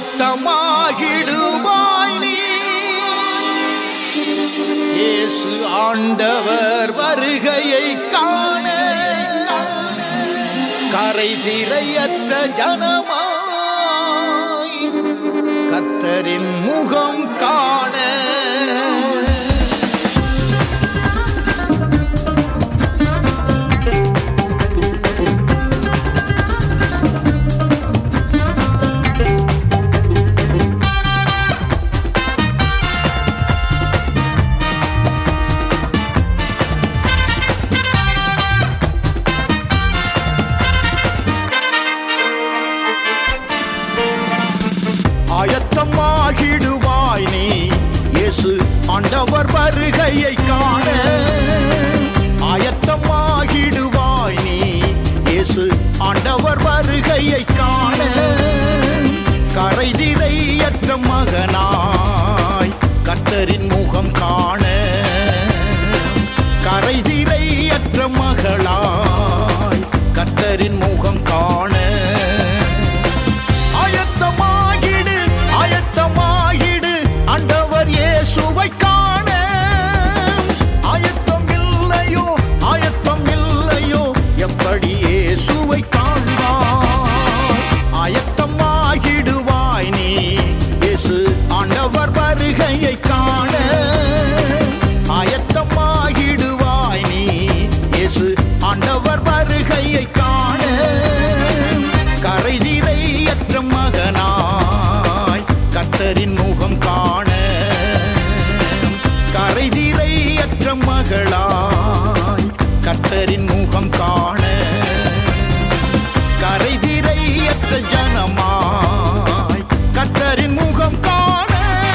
ஆயத்தமாகிடுவாய் நீ இயேசு ஆண்டவர் வருகையை காண கரை திரையற்ற ஜனமாய் கத்தரின் முகம் காண ஆயத்தமாகிடுவாய் நீ இயேசு ஆண்டவர் வருகையை காண ஆயத்தமாகிடுவாய் நீ இயேசு ஆண்டவர் வருகையை காண கரைதிரையற்ற மகனாய் கத்தரின் முகம் காண கரைதிரையற்ற மகளாய் கத்தரின் முகம் காண ஆயத்தமாகிடு ஆயத்தமாகிடு ஆண்டவர் இயேசுவை காண ஆயத்தம் இல்லையோ ஆயத்தம் இல்லையோ எப்படி இயேசுவை காண்பாய் ஆயத்தமாகிடுவாய் நீ இயேசு ஆண்டவர் வருகையை காண ஆயத்தமாகிடுவாய் நீ இயேசு ஆண்டவர் வருகையை காண கரைதிரையற்ற மகனாய் கத்தரின் முகம் காண கரைதிரையற்ற மகளாய் கத்தரின் முகம் காண கரைதிரையற்ற ஜனமாய் கத்தரின் முகம் காண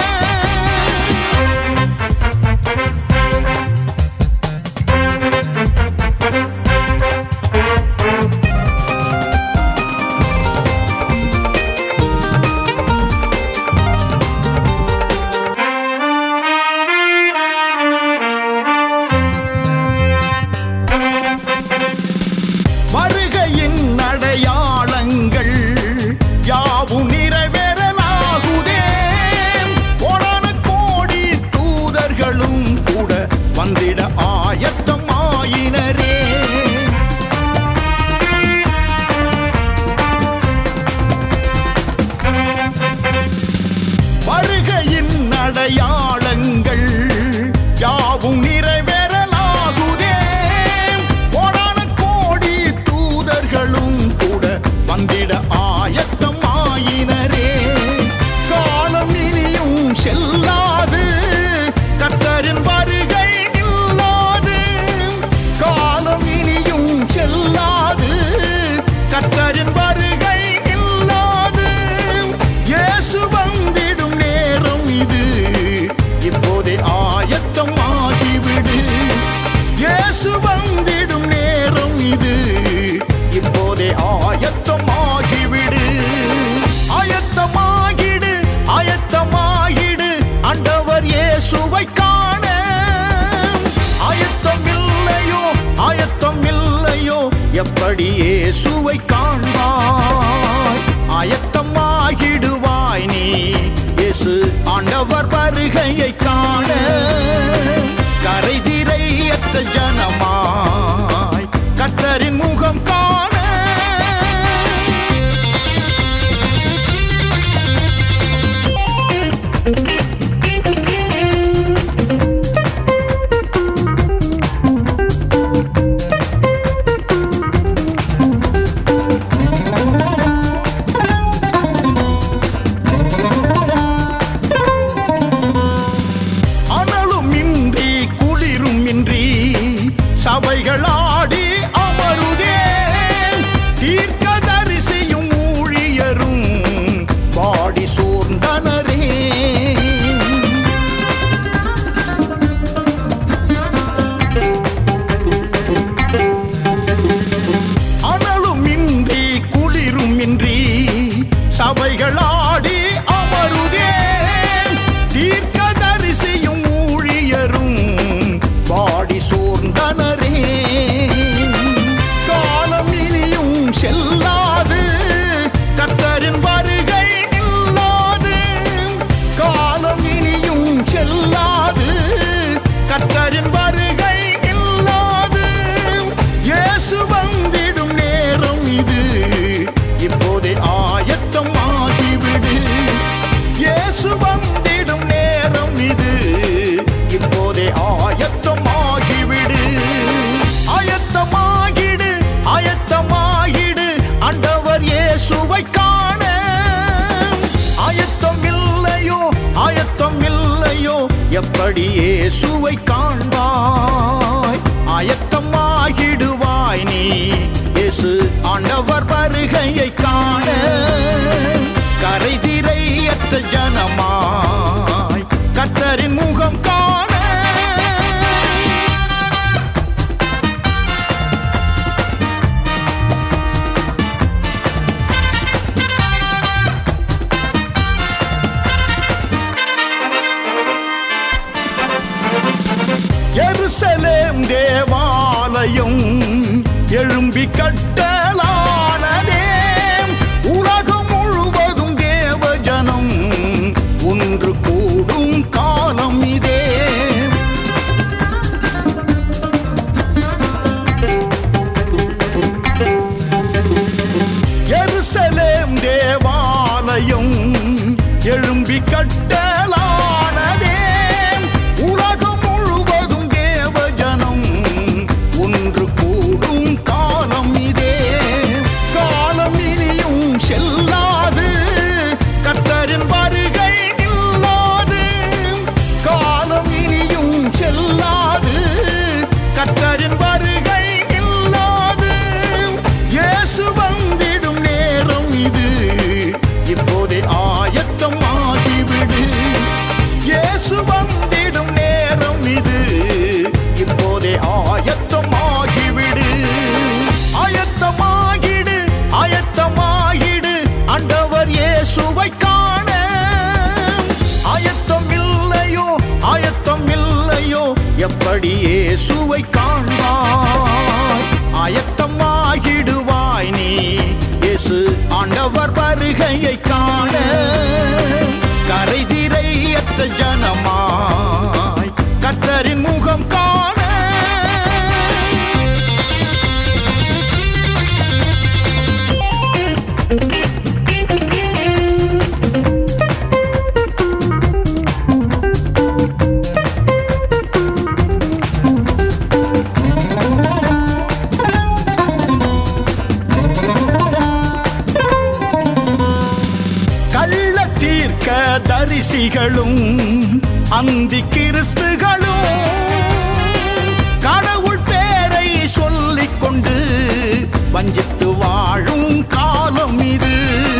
வருகையின் அடையாளங்கள் யாவும் நிறைவேறலாகுதே கோடான கோடி தூதர்களும் கூட வந்திட ஆயத்தம் ஆயினரே வருகையின் அடையாளங்கள் யாவும் நிறைவேறலாகுதே கோடான கோடி தூதர்களும் கூட வந்திட ஆயத்தம் ஆயினரே காலம் இனியும் செல்லாது கத்தரின் வருகை நில்லாது காலம் இனியும் செல்லாது கத்தரின் வருகை நில்லாது இயேசு வந்திடும் நேரம் இது இப்போதே ஆயத்தம் ஆகிவிடு இயேசு வந்திடும் நேரம் இது இப்போதே ஆயத்தம் ஆகிவிடு ஆயத்தமாகிடு ஆயத்தமாகிடு ஆண்டவர் இயேசுவை காண ஆயத்தம் இல்லையோ ஆயத்தம் இல்லையோ எப்படி இயேசுவை காண்பாய் ஆயத்தமாகிடுவாய் நீ இயேசு ஆண்டவர் வருகையை காண கரைதிரையற்ற ஜனமாய் கத்தரின் முகம் காண அனலும் இன்றி குளிரும் இன்றி சபைகள் ஆடி அமருதே தீர்க்கதரிசியும் ஊழியரும் பாடி சோர்ந்தனரே அனலும் இன்றி குளிரும் இன்றி சபைகள் ஆடி அமருதே தீர்க்கதரிசியும் ஊழியரும் பாடி சோர்ந்தனரே காலம் இனியும் செல்லாது கத்தரின் வருகை நில்லாது தேவாலயம் எழும்பி கட்டலானதே உலகம் முழுவதும் தேவஜனம் ஒன்று கூடும் காலம் இதே எருசலேம் தேவாலயம் எழும்பி கட்டலானதே உலகம் முழுவதும் தேவஜனம் ஒன்று கூடும் காலம் இதே காலம் இனியும் செல்லாது கத்தரின் வருகை நில்லாது காலம் இனியும் செல்லாது கத்தரின் வருகை நில்லாது இயேசு வந்திடும் நேரம் இது இப்போதே ஆயத்தம் ஆகிவிடு இயேசு வந்திடும் நேரம் இது இப்போதே ஆயத்தம் ஆகிவிடு ஆயத்தமாகிடு ஆயத்தமாகிடு ஆண்டவர் இயேசுவை காண ஆயத்தம் இல்லையோ ஆயத்தம் இல்லையோ எப்படி இயேசுவை காண்பாய் ஆயத்தமாகிடுவாய் நீ இயேசு ஆண்டவர் வருகையை காண கரைதிரையற்ற ஜனமாய் கத்தரின் முகம் காண கள்ள தீர்க்க தரிசிகளும் அந்தி கிறிஸ்துகளும் கடவுள் பேரை சொல்லிக் கொண்டு வஞ்சித்து வாழும் காலம் இது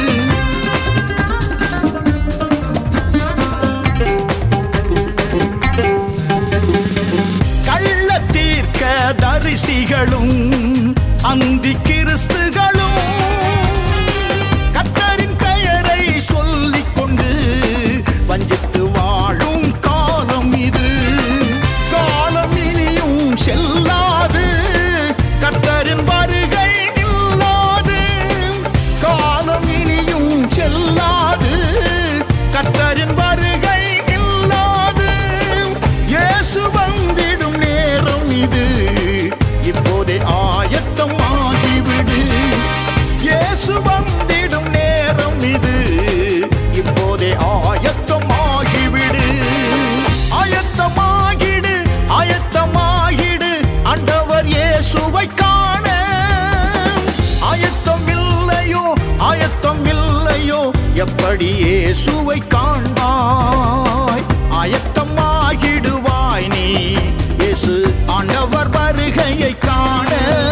கள்ள தீர்க்க தரிசிகளும் அந்தி கிறிஸ்துகளும் கத்தரின் பெயரை சொல்லிக் கொண்டு வஞ்சித்து வாழும் காலம் இது காலம் இனியும் செல்லாது கத்தரின் வருகை நில்லாது காலம் இனியும் செல்லாது கத்தரின் வருகை நில்லாது இயேசு வந்திடும் நேரம் இது இப்போதே ஆயத்தம் ஆகிவிடு இயேசு வந்திடும் நேரம் இது இப்போதே ஆயத்தம் ஆகிவிடு ஆயத்தமாகிடு ஆயத்தமாகிடு ஆண்டவர் இயேசுவை காண ஆயத்தம் இல்லையோ ஆயத்தம் இல்லையோ எப்படி இயேசுவை காண்பாய் ஆயத்தமாகிடுவாய் நீ இயேசு ஆண்டவர் வருகையை காண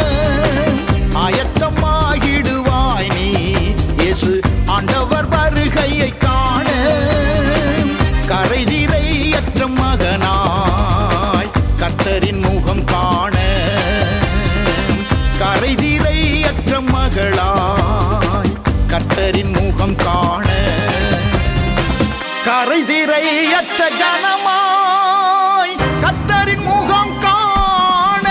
ஆயத்தமாகிடுவாய் நீ இயேசு ஆண்டவர் வருகையை காண கரைதிரையற்ற மகனாய் கர்த்தரின் முகம் காண கரைதிரையற்ற மகளாய் கர்த்தரின் முகம் காண கரைதிரையற்ற ஜனமாய் கர்த்தரின் முகம் காண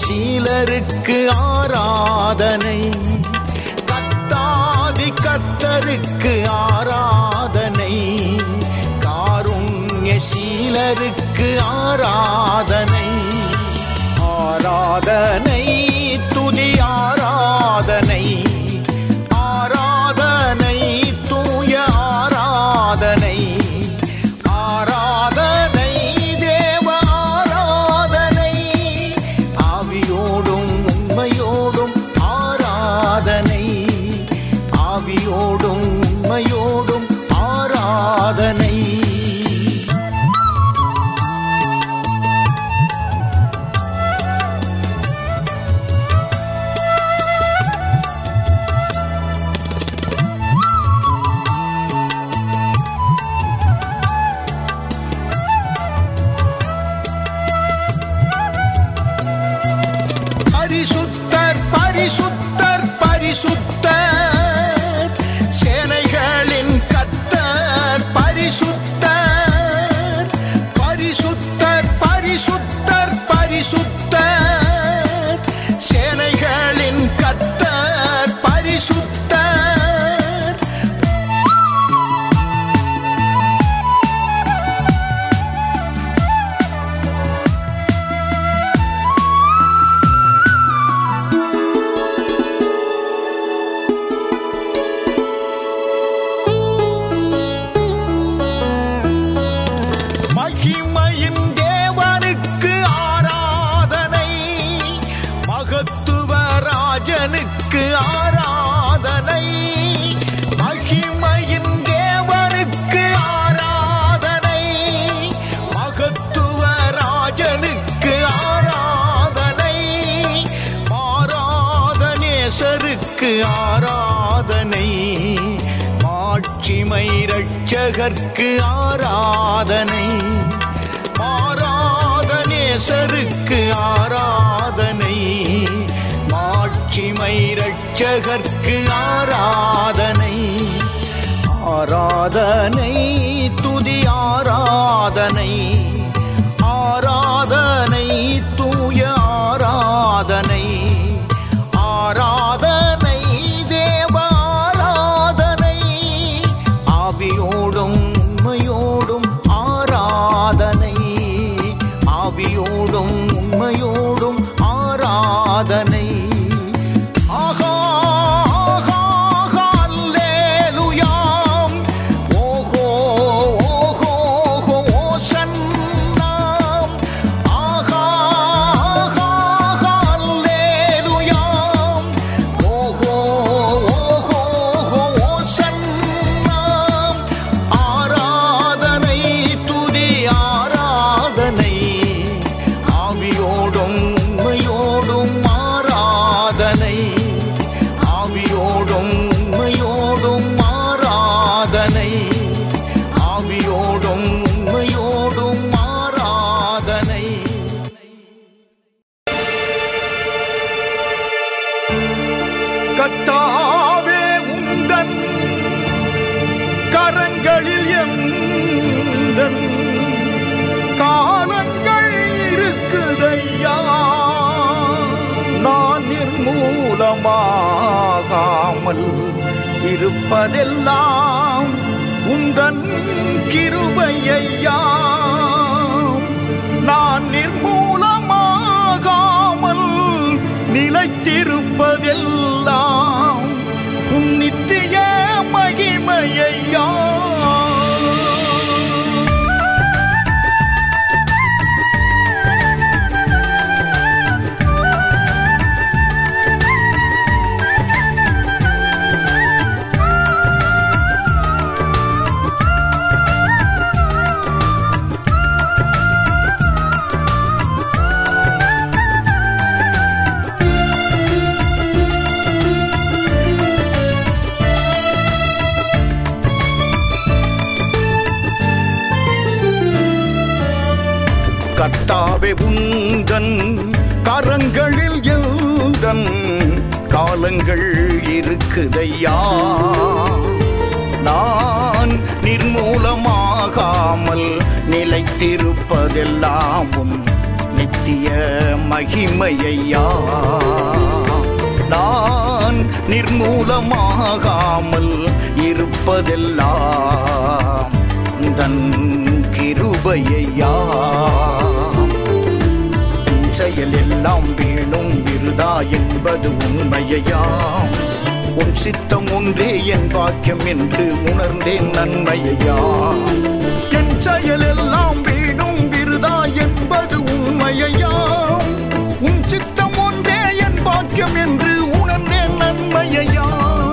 சீலருக்கு ஆராதனை கத்தாதி கத்தருக்கு ஆராதனை காருண்ய சீலருக்கு ஆராதனை ஆராதனை துதி ஆராதனை ஆராதனை தூய ஆராதனை ஆராதனை தேவ ஆராதனை ஆவியோடும் உண்மையோடும் ஆராதனை ஆவியோடும் உண்மையோடும் ஆராதனை பரிசுத்தர் பரிசுத்தர் பரிசுத்தர் சேனைகளின் கத்தர் பரிசுத்தர் பரிசுத்தர் பரிசுத்தர் பரிசுத்தர் சேனைகளின் கத்தர் பரிசுத்தர் மகிமையின் தேவனுக்கு ஆராதனை மகத்துவ ராஜனுக்கு ஆராதனை மகிமையின் தேவனுக்கு ஆராதனை மகத்துவ ராஜனுக்கு ஆராதனை ஆராதனேசருக்கு ஆராதனை மாட்சிமை ரட்சகர்க்கு ஆராதனை ஆராதனேசருக்கு ஆராதனை மாட்சிமை ரட்சகர்க்கு ஆராதனை ஆராதனை துதி ஆராதனை ஆராதனை தூய ஆராதனை ஆராதனை தேவ ஆராதனை ஆவியோடும் உண்மையோடும் ஆராதனை ஆவியோடும் உண்மையோடும் ஆராதனை ஆகா ஆகா ஆகா, அல்லேலூயாம். ஓஹோ ஓஹோ ஓஹோ, ஓசன்னாம். ஆகா ஆகா ஆகா, அல்லேலூயாம். ஓஹோ ஓஹோ ஓஹோ, ஓசன்னாம். ஆராதனை துதி ஆராதனை ஆவியோடும் உண்மையோடும் ஆராதனை ஆவியோடும் உண்மையோடும் ஆராதனை ஆவியோடும் உண்மையோடும் ஆராதனை கத்தாவே உந்தன் கரங்களில் எந்தன் காலங்கள் இருக்குதையா நான் நிர்மூலமாகாமல் இருப்பதெல்லாம் உந்தன் கிருபையா நான் நிர்மூலமாகாமல் நிலைத்திருப்பதெல்லாம் உன் நித்திய மகிமையா கர்த்தாவே உந்தன் கரங்களில் எழுந்தன் காலங்கள் இருக்குதையா நான் நிர்மூலமாகாமல் நிலைத்திருப்பதெல்லாம் உன் நித்திய மகிமையா நான் நிர்மூலமாகாமல் இருப்பதெல்லாம் உந்தன் கிருபையா செயல் எல்லாம் வீணும் விருதா என்பது உண்மையாம் உன் சித்தம் ஒன்றே என் பாக்கியம் என்று உணர்ந்தேன் நன்மையா என் செயல் எல்லாம் வீணும் விருதா என்பது உண்மையாம் உன் சித்தம் ஒன்றே என் பாக்கியம் என்று உணர்ந்தேன் நன்மையா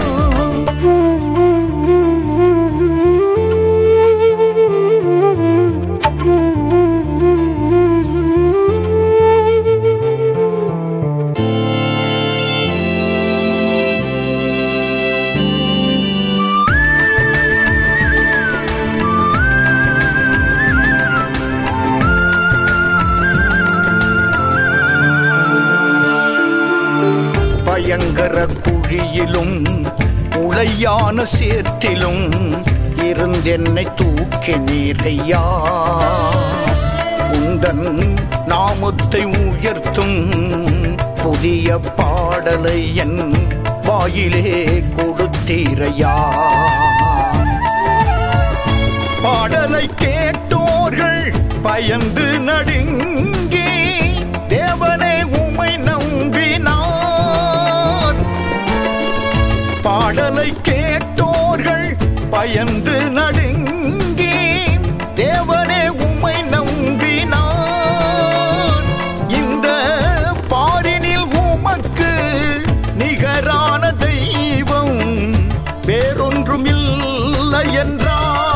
பயங்கர குழியிலும் உளையான சேற்றிலும் இருந்தென்னை தூக்கி நீரையா உந்தன் நாமத்தை உயர்த்தும் புதிய பாடலை என் வாயிலே கொடுத்தீரையா பாடலை கேட்டோர்கள் பயந்து நடுங்கி தேவனே உமை நம்பினார் பாடலை கேட்டோர்கள் பயந்து நடுங்கி தேவனே உமை நம்பினார் இந்த பாரினில் உமக்கு நிகரான தெய்வம் வேறொன்றும் இல்லை என்றார்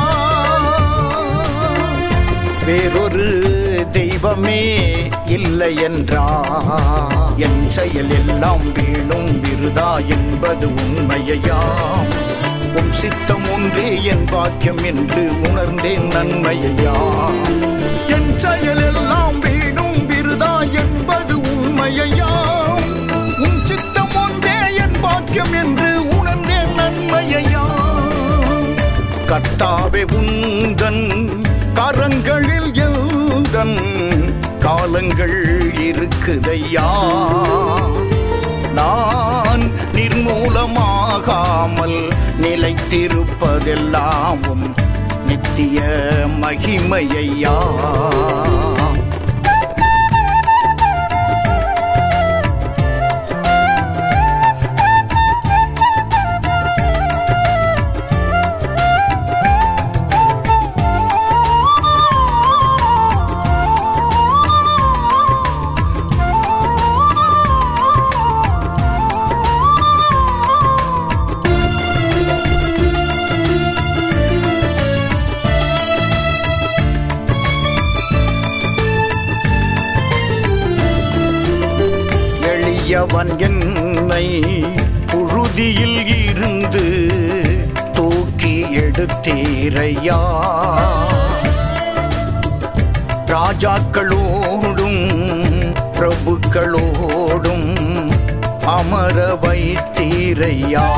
வேறொரு தெய்வமே இல்லை என்றா என் செயல் எல்லாம் வீணும் விருதா என்பது உண்மையாம் உன் சித்தம் ஒன்றே என் பாக்கியம் என்று உணர்ந்தேன் நன்மையா என் செயல் எல்லாம் வீணும் விருதா என்பது உண்மையாம் உன் சித்தம் ஒன்றே என் பாக்கியம் என்று உணர்ந்தேன் நன்மையா கர்த்தாவே உந்தன் கரங்களில் எழுந்தன் காலங்கள் இருக்குதையா நான் நிர்மூலமாகாமல் நிலைத்திருப்பதெல்லாமும் நித்திய மகிமையா எளியவன் என்னை புழுதியில் இருந்து தூக்கி எடுத்தீரையா ராஜாக்களோடும் பிரபுக்களோடும் அமர வைத்தீரையா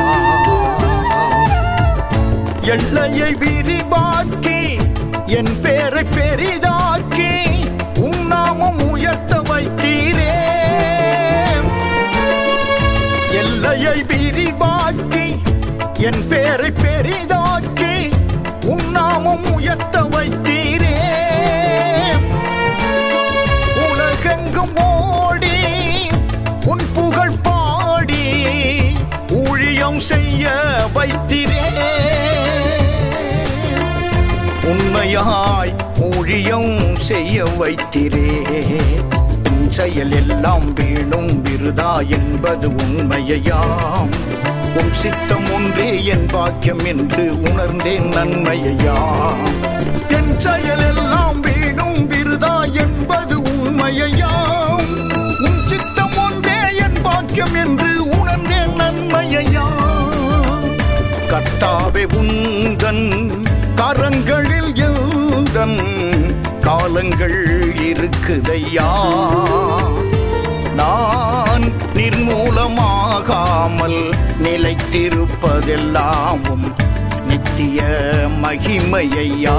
எல்லையை விரிவாக்கி என் பேரை பெரிதாக்கி உன் நாமம் உயர்த்த வைத்தீரே எல்லையை விரிவாக்கி என் பேரை பெரிதாக்கி உன் நாமம் உயர்த்த வைத்தீரே உலகெங்கும் ஓடி உன் புகழ் பாடி ஊழியம் செய்ய வைத்திரே உண்மையாய் ஊழியம் செய்ய வைத்திரே உன் செயல் எல்லாம் வீணும் விருதா என்பது உண்மையாம் உன் சித்தம் ஒன்றே என் பாக்கியம் என்று உணர்ந்தேன் நன்மையாம் என் செயல் எல்லாம் வீணும் விருதா என்பது உண்மையாம் உன் சித்தம் ஒன்றே என் பாக்கியம் என்று உணர்ந்தேன் நன்மையாம் கர்த்தாவே உந்தன் கரங்களில் எழுந்தன் காலங்கள் இருக்குதையா நான் நிர்மூலமாகாமல் நிலைத்திருப்பதெல்லாமும் நித்திய மகிமையா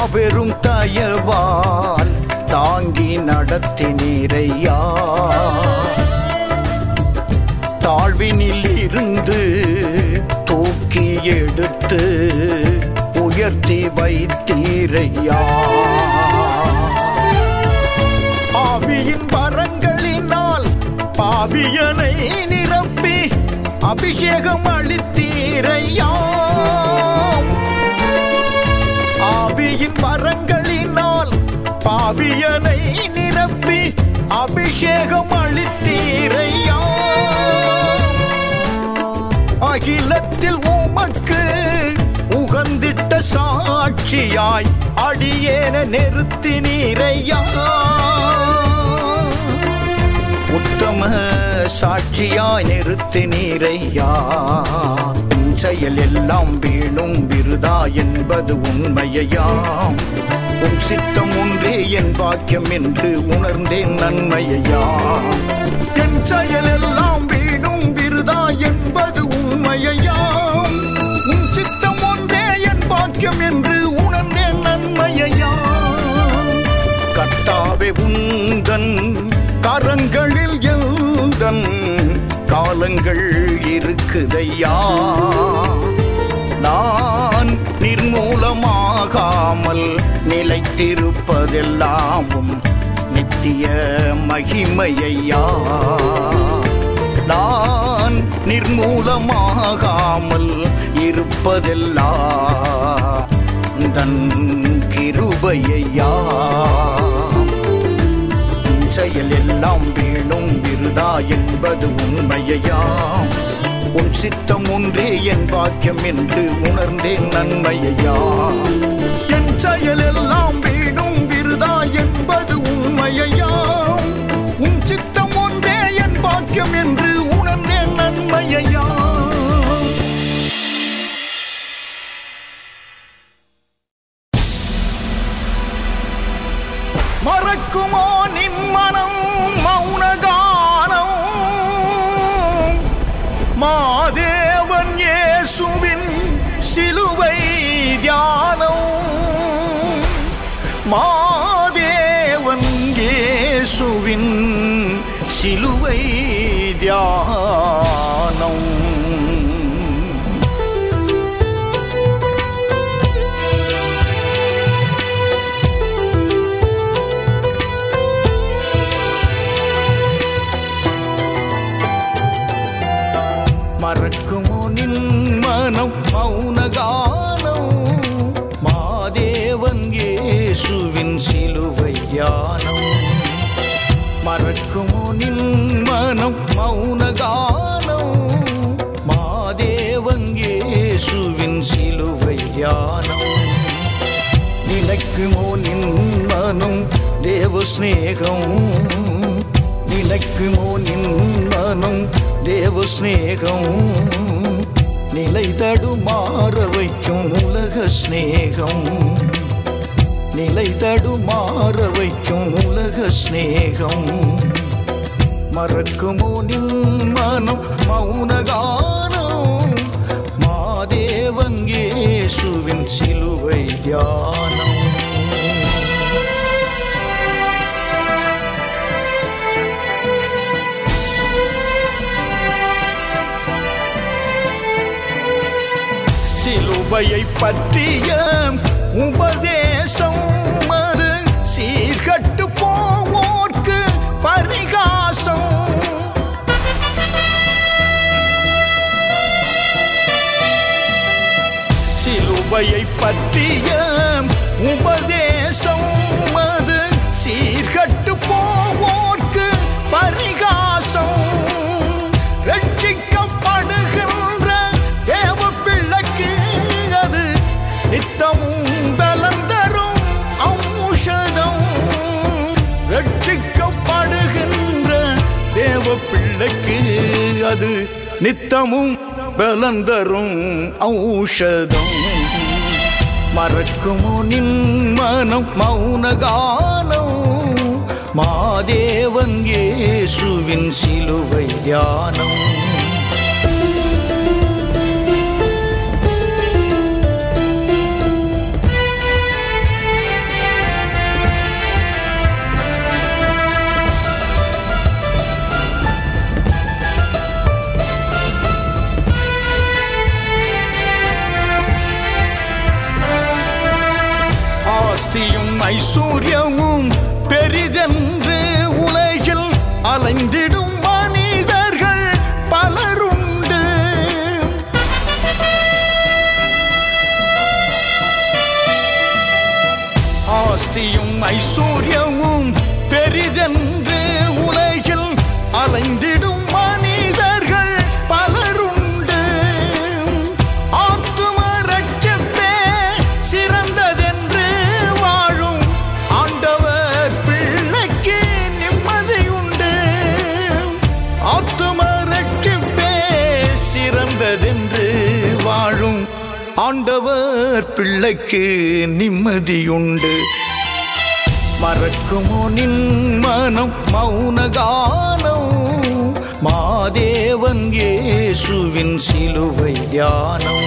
மாபெரும் தயவால் தாங்கி நடத்தினீரையா தாழ்வினில் இருந்து தூக்கி எடுத்து உயர்த்தி வைத்தீரையா ஆவியின் வரங்களினால் பாவியனை நிரப்பி அபிஷேகம் அளித்தீரையா ஆவியின் வரங்களினால் பாவியனை நிரப்பி அபிஷேகம் அளித்தீரையா அகிலத்தில் உமக்கு உகந்திட்ட சாட்சியாய் அடியேன நிறுத்தினீரையா உத்தம சாட்சியாய் நிறுத்தினீரையா என் செயல் எல்லாம் வீணும் விருதா என்பது உண்மையாம் உன் சித்தம் ஒன்றே என் பாக்கியம் என்று உணர்ந்தேன் நன்மையா என் செயல் எல்லாம் வீணும் விருதா என்பது உண்மையாம் உன் சித்தம் ஒன்றே என் பாக்கியம் என்று உணர்ந்தேன் நன்மையா கர்த்தாவே உந்தன் கரங்களில் எழுந்தன் காலங்கள் இருக்குதையா நான் நிர்மூலமாகாமல் நிலைத்திருப்பதெல்லாமும் நித்திய மகிமையா நான் நிர்மூலமாகாமல் இருப்பதெல்லாம் தன் கிருபையா செயல் எல்லாம் வீணும் விருதா என்பது உண்மையாம் உன் சித்தம் ஒன்றே என் பாக்கியம் என்று உணர்ந்தேன் நன்மையா என் செயல் எல்லாம் வீணும் விருதா என்பது உண்மையாம் உன் சித்தம் ஒன்றே என் பாக்கியம் என்று உணர்ந்தேன் நன்மையா மறக்குமோ நின் மனம் மௌனகானம் மாதேவன் இயேசுவின் சிலுவை தியானம் மாதேவன் இயேசுவின் சிலுவை தியானம் மறக்குமோ நின் மனம் மௌனகானம் மாதேவன் இயேசுவின் சிலுவை தியானம் மறக்குமோ நின் மனம் மௌனகானம் மாதேவன் இயேசுவின் சிலுவை தியானம் நினைக்குமோ நின் மனம் தேவ ஸ்நேகம் நினைக்குமோ நின் மனம் தேவ ஸ்நேகம் நிலை தடுமாற வைக்கும் உலக ஸ்நேகம் நிலை தடுமாற வைக்கும் உலக ஸ்நேகம் மறக்குமோ நின் மனம் மௌனகானம் மாதேவன் இயேசுவின் சிலுவை தியானம் சிலுவையை பற்றிய உபதேசம் அது சீர்கட்டு போவோர்க்கு பரிகாசம் சிலுவையை பற்றிய உபதேசம் அது சீர்கட்டு போவோர்க்கு பரிகாசம் ரட்சிக்கப்படுகின்ற தேவ பிள்ளைக்கு அது நித்தமும் பலன் தரும் ஔஷதம் ரட்சிக்கப்படுகின்ற தேவ பிள்ளைக்கு அது நித்தமும் பலன் தரும் ஔஷதம் மறக்குமோ நின் மனம் மௌனகானம் மாதேவன் இயேசுவின் சிலுவை தியானம் ஐஸ்வர்யமும் பெரிதென்று உலகில் அலைந்திடும் மனிதர்கள் பலருண்டு ஆஸ்தியும் ஐஸ்வர்யமும் பெரிதென்று உலகில் அலைந்திடும் மனிதர்கள் பலருண்டு ஆத்தும ரட்சப்பே சிறந்ததென்று வாழும் ஆண்டவர் பிள்ளைக்கு நிம்மதியுண்டு ஆத்தும ரட்சப்பே சிறந்ததென்று வாழும் ஆண்டவர் பிள்ளைக்கு நிம்மதியுண்டு மறக்குமோ நின் மனம் மௌனகானம் மாதேவன் இயேசுவின் சிலுவை தியானம்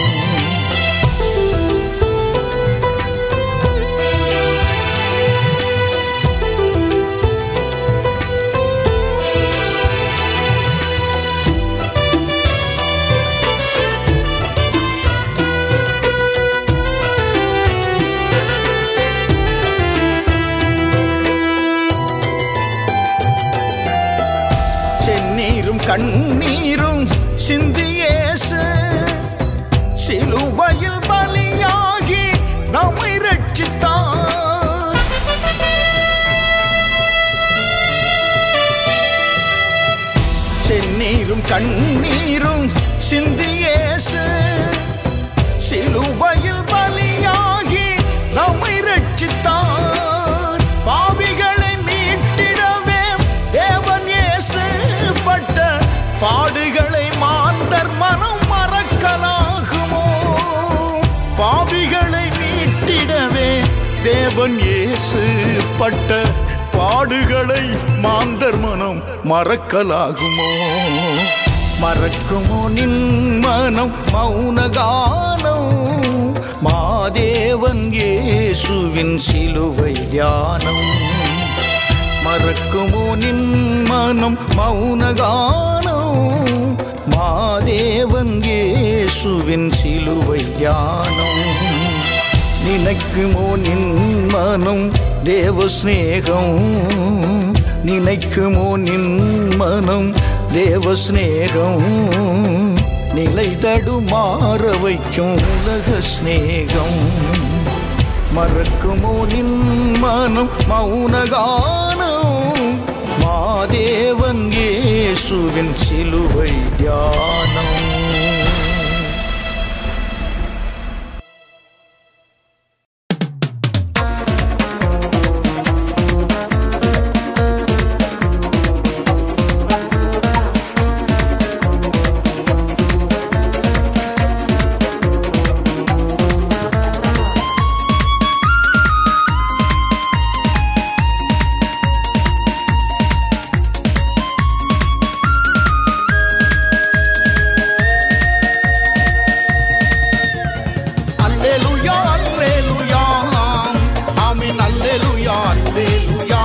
செந்நீரும் கண்ணீரும் சிந்தியேசு சிலுவையில் பலியாகி நம்மை ரட்சித்தார் செந்நீரும் கண்ணீரும் சிந்தியேசு சிலுவையில் பலியாகி நம்மை ரட்சித்தார் பாவிகளை மீட்டிடவே தேவன் இயேசு பட்ட பாடுகளை மாந்தர் மனம் மறக்கலாகுமோ பாவிகளை மீட்டிடவே தேவன் இயேசு பட்ட பாடுகளை மாந்தர் மனம் மறக்கலாகுமோ மறக்குமோ நின் மனம் மௌனகானம் மாதேவன் இயேசுவின் சிலுவை தியானம் மறக்குமோ நின் மனம் மௌனகானம் மாதேவன் இயேசுவின் சிலுவை தியானம் நினைக்குமோ நின் மனம் தேவ சிநேகம் நினைக்குமோ நின் மனம் தேவ சிநேகம் நிலை தடுமாற வைக்கும் உலக சிநேகம் மறக்குமோ நின் மனம் மௌனகானம் மாதேவன் இயேசுவின் சிலுவை தியானம் அல்லேலூயா அல்லேலூயா ஆமென் அல்லேலூயா அல்லேலூயா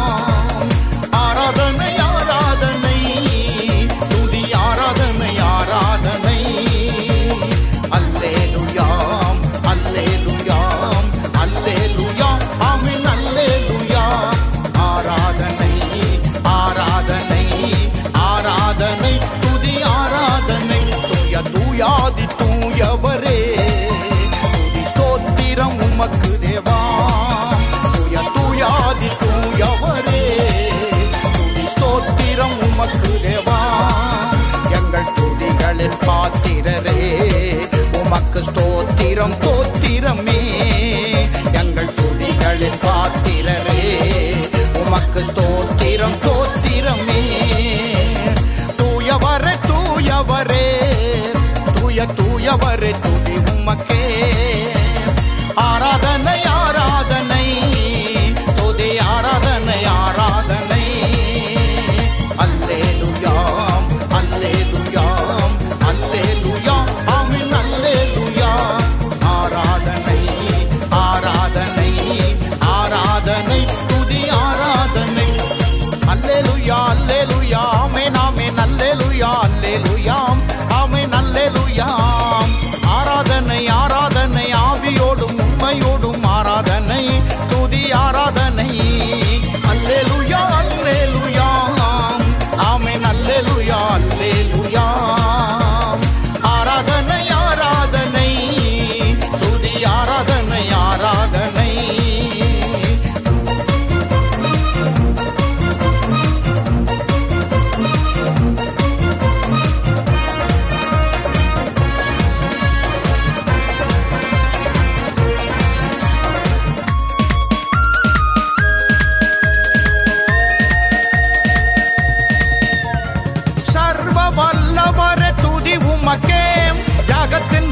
ஆராதனை ஆராதனை துதி ஆராதனை ஆராதனை அல்லேலூயா அல்லேலூயா அல்லேலூயா ஆமென் அல்லேலூயா ஆராதனை ஆராதனை ஆராதனை துதி ஆராதனை தூய தூயாதி தூயவரே துதி ஸ்தோத்திரம் உமக்கு தேவா தூய தூயாதி தூயவரே துதி ஸ்தோத்திரம் உமக்கு தேவா எங்கள் துதிகளின் பாத்திரரே உமக்கு ஸ்தோத்திரம் தோத்திரமே எங்கள் துதிகளின் பாத்திரரே உமக்கு ஸ்தோத்திரம் சோத்திரமே தூயவரே தூயவரே தூய தூயவரே துதி உமக்கே ஆராதனை ஆராதனை துதி ஆராதனை ஆராதனை அல்லேலுயாம் அல்லேலுயாம் அல்லேலுயாம் ஆமென் அல்லேலுயா ஆராதனை ஆராதனை ஆராதனை துதி ஆராதனை அல்லேலுயா அல்லேலுயா ஆமென் ஆமென் அல்லேலுயா அல்லேலுயாம் ஆமென் அல்லேலுயாம் ஆராதனை ஆராதனை ஆவியோடும் உண்மையோடும் ஆராதனை துதி ஆராதனை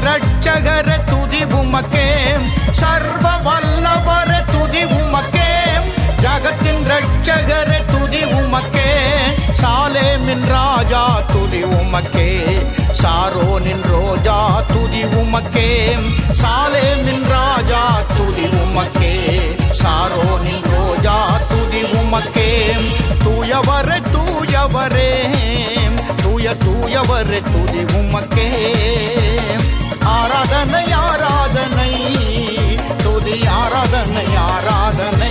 ரட்சகர துதி உமக்கே சர்வ வல்லவர துதி உமக்கே ஜகத்தின் ரட்சகர துதி உமக்கே சாலேமின் ராஜா துதி உமக்கே சாரோனின் ரோஜா துதி உமக்கே சாலேமின் ராஜா துதி உமக்கே சாரோனின் ரோஜா துதி உமக்கே தூயவரே தூயவரே தூய தூயவரே துதி உமக்கே ஆராதனை ஆராதனை துதி ஆராதனை ஆராதனை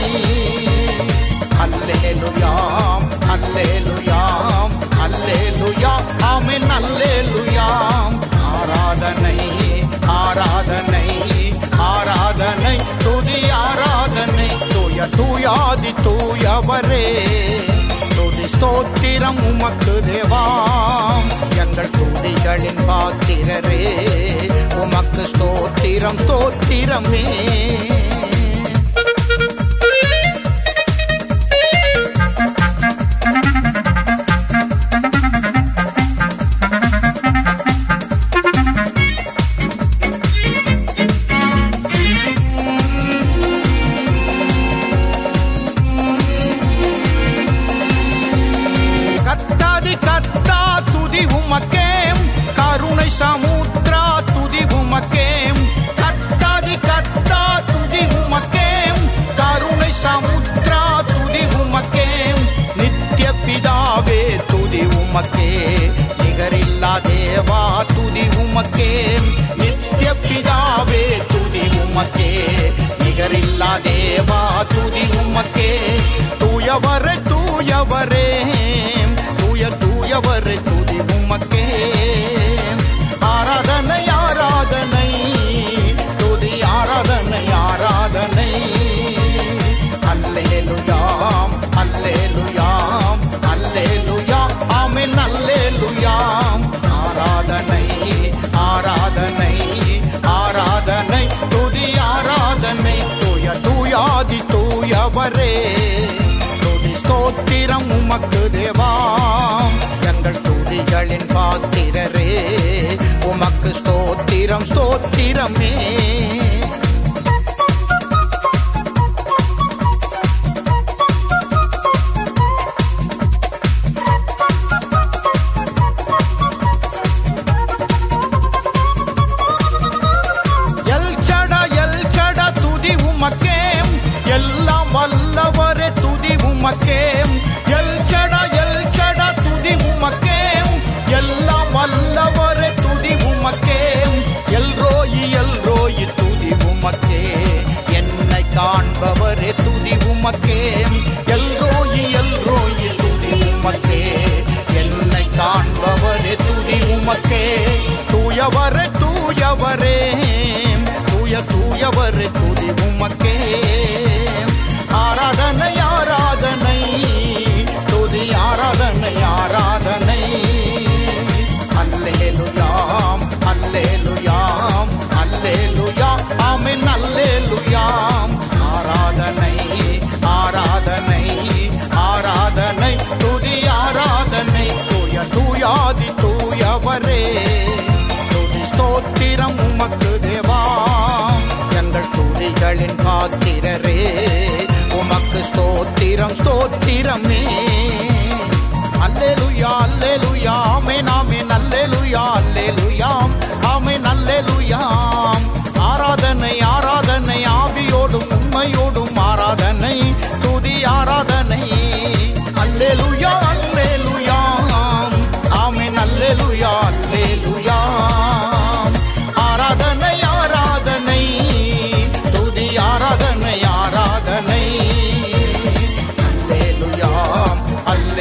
அல்லேலுயாம் அல்லேலுயாம் அல்லேலுயா ஆமென் அல்லேலுயாம் ஆராதனை ஆராதனை ஆராதனை துதி ஆராதனை தூய தூயாதி தூயவரே துதி ஸ்தோத்திரம் உமக்கு தேவாம் எங்கள் துதிகளின் பாத்திரரே உமக்கு ஸ்தோத்திரம் ஸ்தோத்திரமே கத்தாதி கத்தா துதி உமக்கே கருணை சமுத்ரா துதி உமக்கே கத்தாதி கத்தா துதி உமக்கே கருணை சமுத்ரா துதி உமக்கே நித்திய பிதாவே துதி உமக்கே நிகரில்லா தேவா துதி உமக்கே நித்திய பிதாவே துதி உமக்கே நிகரில்லா தேவா துதி உமக்கே தூயவரே தூயவரே தூய தூயவரே துதி உமக்கே ஆராதனை ஆராதனை துதி ஆராதனை ஆராதனை அல்லேலுயாம் அல்லேலுயாம் அல்லேலுயா ஆமென் அல்லேலுயாம் ஆராதனை ஆராதனை ஆராதனை துதி ஆராதனை தூய தூயாதி தூயவரே துதி ஸ்தோத்திரம் உமக்கு தேவாம் எங்கள் துதிகளின் பாத்திரரே உமக்கு ஸ்தோத்திரம் ஸ்தோத்திரமே எல் சட எல் சட துதி உமக்கே எல்லாம் வல்லவரே துதி உமக்கே எல் சட எல் சட துதி உமக்கே எல்லாம் வல்லவரே துதி உமக்கே எல் ரோயி எல் ரோயி துதி உமக்கே என்னை காண்பவரே துதி உமக்கே எல் ரோயி எல் ரோயி துதி உமக்கே என்னை காண்பவரே துதி உமக்கே தூயவரே தூயவரே தூய தூயவரே துதி உமக்கே ஆராதனை ஆராதனை துதி ஆராதனை ஆராதனை அல்லேலுயாம் அல்லேலுயாம் அல்லேலுயா ஆமென் அல்லேலுயாம் ஆராதனை ஆராதனை ஆராதனை துதி ஆராதனை தூய தூயாதி தூயவரே துதி ஸ்தோத்திரம் உமக்கு தேவாம் எங்கள் துதிகளின் பாத்திரரே உமக்கு ஸ்தோத்திரம் ஸ்தோத்திரமே அல்லேலுயா அல்லேலுயா ஆமென் ஆமென் அல்லேலுயா அல்லேலுயாம் ஆமென் அல்லேலுயாம் ஆராதனை ஆராதனை ஆவியோடும் உண்மையோடும் ஆராதனை துதி ஆராதனை அல்லேலுயா அல்லேலுயாம் ஆமென் அல்லேலுயா அல்லேலுயாம் ஆராதனை ஆராதனை துதி ஆராதனை ஆராதனை அல்லேலுயாம் அல்லேலுயாம்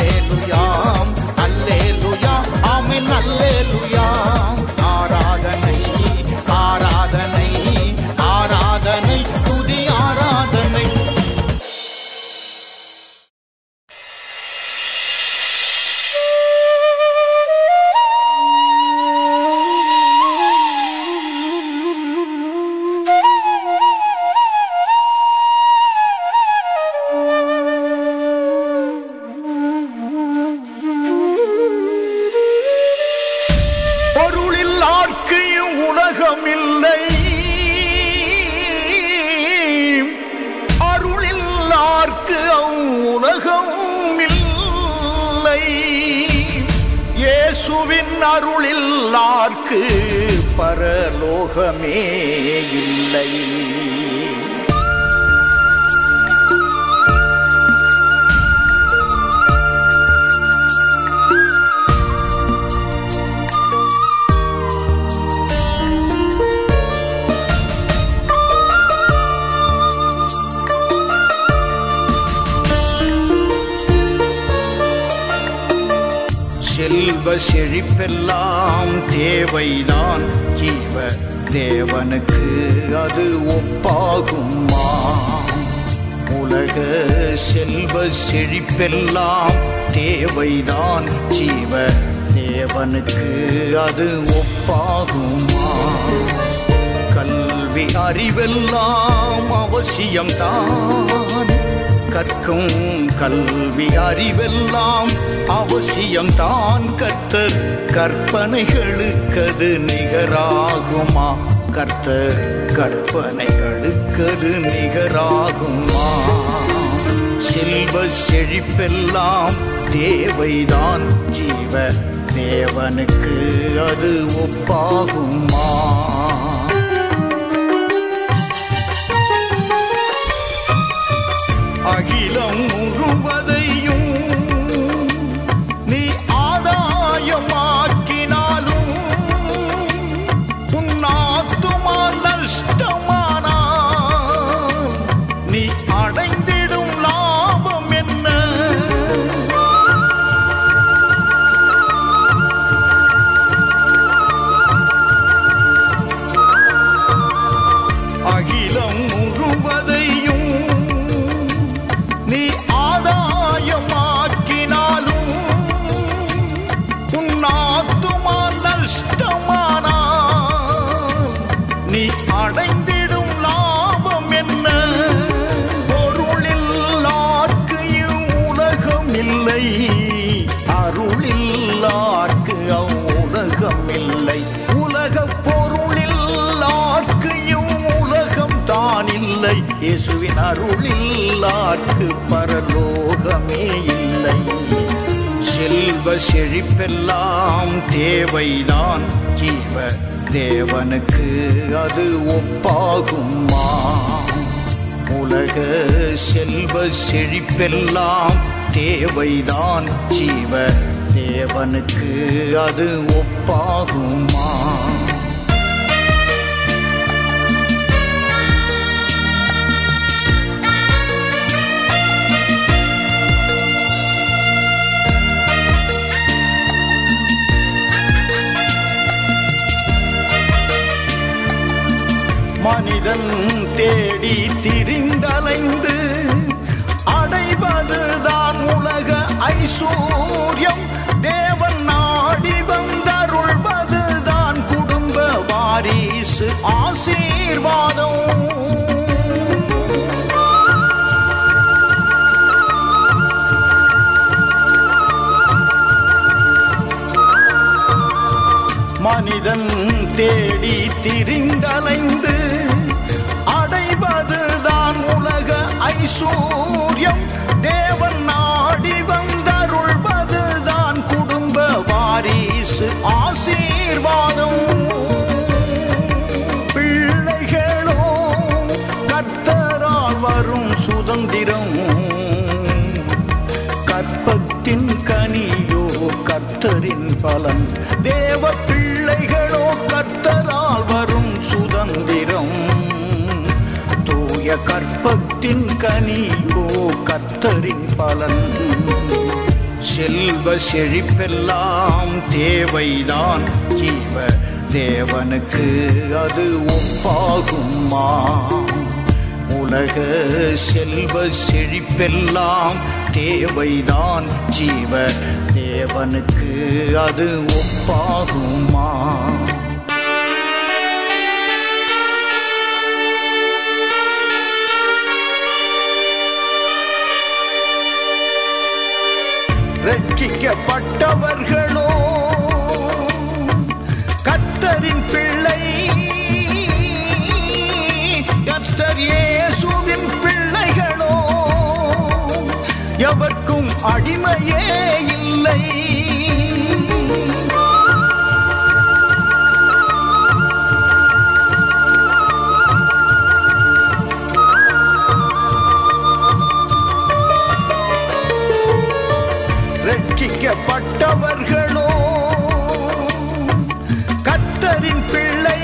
இயேசுவின் அருளில்லார்க்கு பரலோகமே இல்லை செல்வ செழிப்பெல்லாம் தேவைதான் ஜீவ தேவனுக்கு அது ஒப்பாகுமா உலக செல்வ செழிப்பெல்லாம் தேவைதான் ஜீவ தேவனுக்கு அது ஒப்பாகுமா கல்வி அறிவெல்லாம் அவசியம்தான் கற்கும் கல்வி அறிவெல்லாம் அவசியம்தான் கர்த்தர் கற்பனைகளுக்கது நிகராகுமா கர்த்தர் கற்பனைகளுக்கது நிகராகுமா செல்வ செழிப்பெல்லாம் தேவைதான் ஜீவ தேவனுக்கு அது ஒப்பாகுமா அகிலம் முழுவதையும் நீ ஆதாயமாக்கினாலும் உன்னாத்துமா நஷ்டமானால் நீ அடைந்திடும் லாபம் என்ன அகிலம் முழுவதையும் நீ ஆதாயமாக்கினாலும் உன் ஆத்துமா நஷ்டமானால் நீ அடைந்திடும் லாபம் என்ன பொருளில்லார்க்கு உலகம் இல்லை அருளில்லார்க்கு அவ்வுலகம் இல்லை உலக பொருளில்லார்க்கு உலகம் தான் இல்லை இயேசுவின் அருளில்லார்க்கு பரலோகமே இல்லை செல்வ செழிப்பெல்லாம் தேவைதான் ஜீவ தேவனுக்கு அது ஒப்பாகுமா உலக செல்வ செழிப்பெல்லாம் தேவைதான் ஜீவ தேவனுக்கு அது ஒப்பாகுமா மனிதன் தேடி திரிந்தலைந்து அடைவதுதான் உலக ஐசூரியம் தேவன் நாடி வந்தருள்வதுதான் குடும்ப வாரிசு ஆசீர்வாதம் மனிதன் தேடி திரிந்தலைந்து அடைவதுதான் உலக ஐசூரியம் தேவன் நாடி வந்தருள்வதுதான் குடும்ப வாரிசு ஆசீர்வாதம் பிள்ளைகளோ கர்த்தரால் வரும் சுதந்திரம் கற்பத்தின் கனியோ கர்த்தரின் பலன் தேவ பிள்ளைகளோ கர்த்தரால் வரும் சுதந்திரம் தூய கற்பத்தின் கனியோ கர்த்தரின் பலன் செல்வ செழிப்பெல்லாம் தேவைதான் ஜீவ தேவனுக்கு அது ஒப்பாகுமா உலக செல்வ செழிப்பெல்லாம் தேவைதான் ஜீவ தேவனுக்கு அது ஒப்பாகுமா ரட்சிக்கப்பட்டவர்களோ கர்த்தரின் பிள்ளை கர்த்தர் இயேசுவின் பிள்ளைகளோ எவர்க்கும் அடிமையே இல்லை ரட்சிக்கப்பட்டவர்களோ கர்த்தரின் பிள்ளை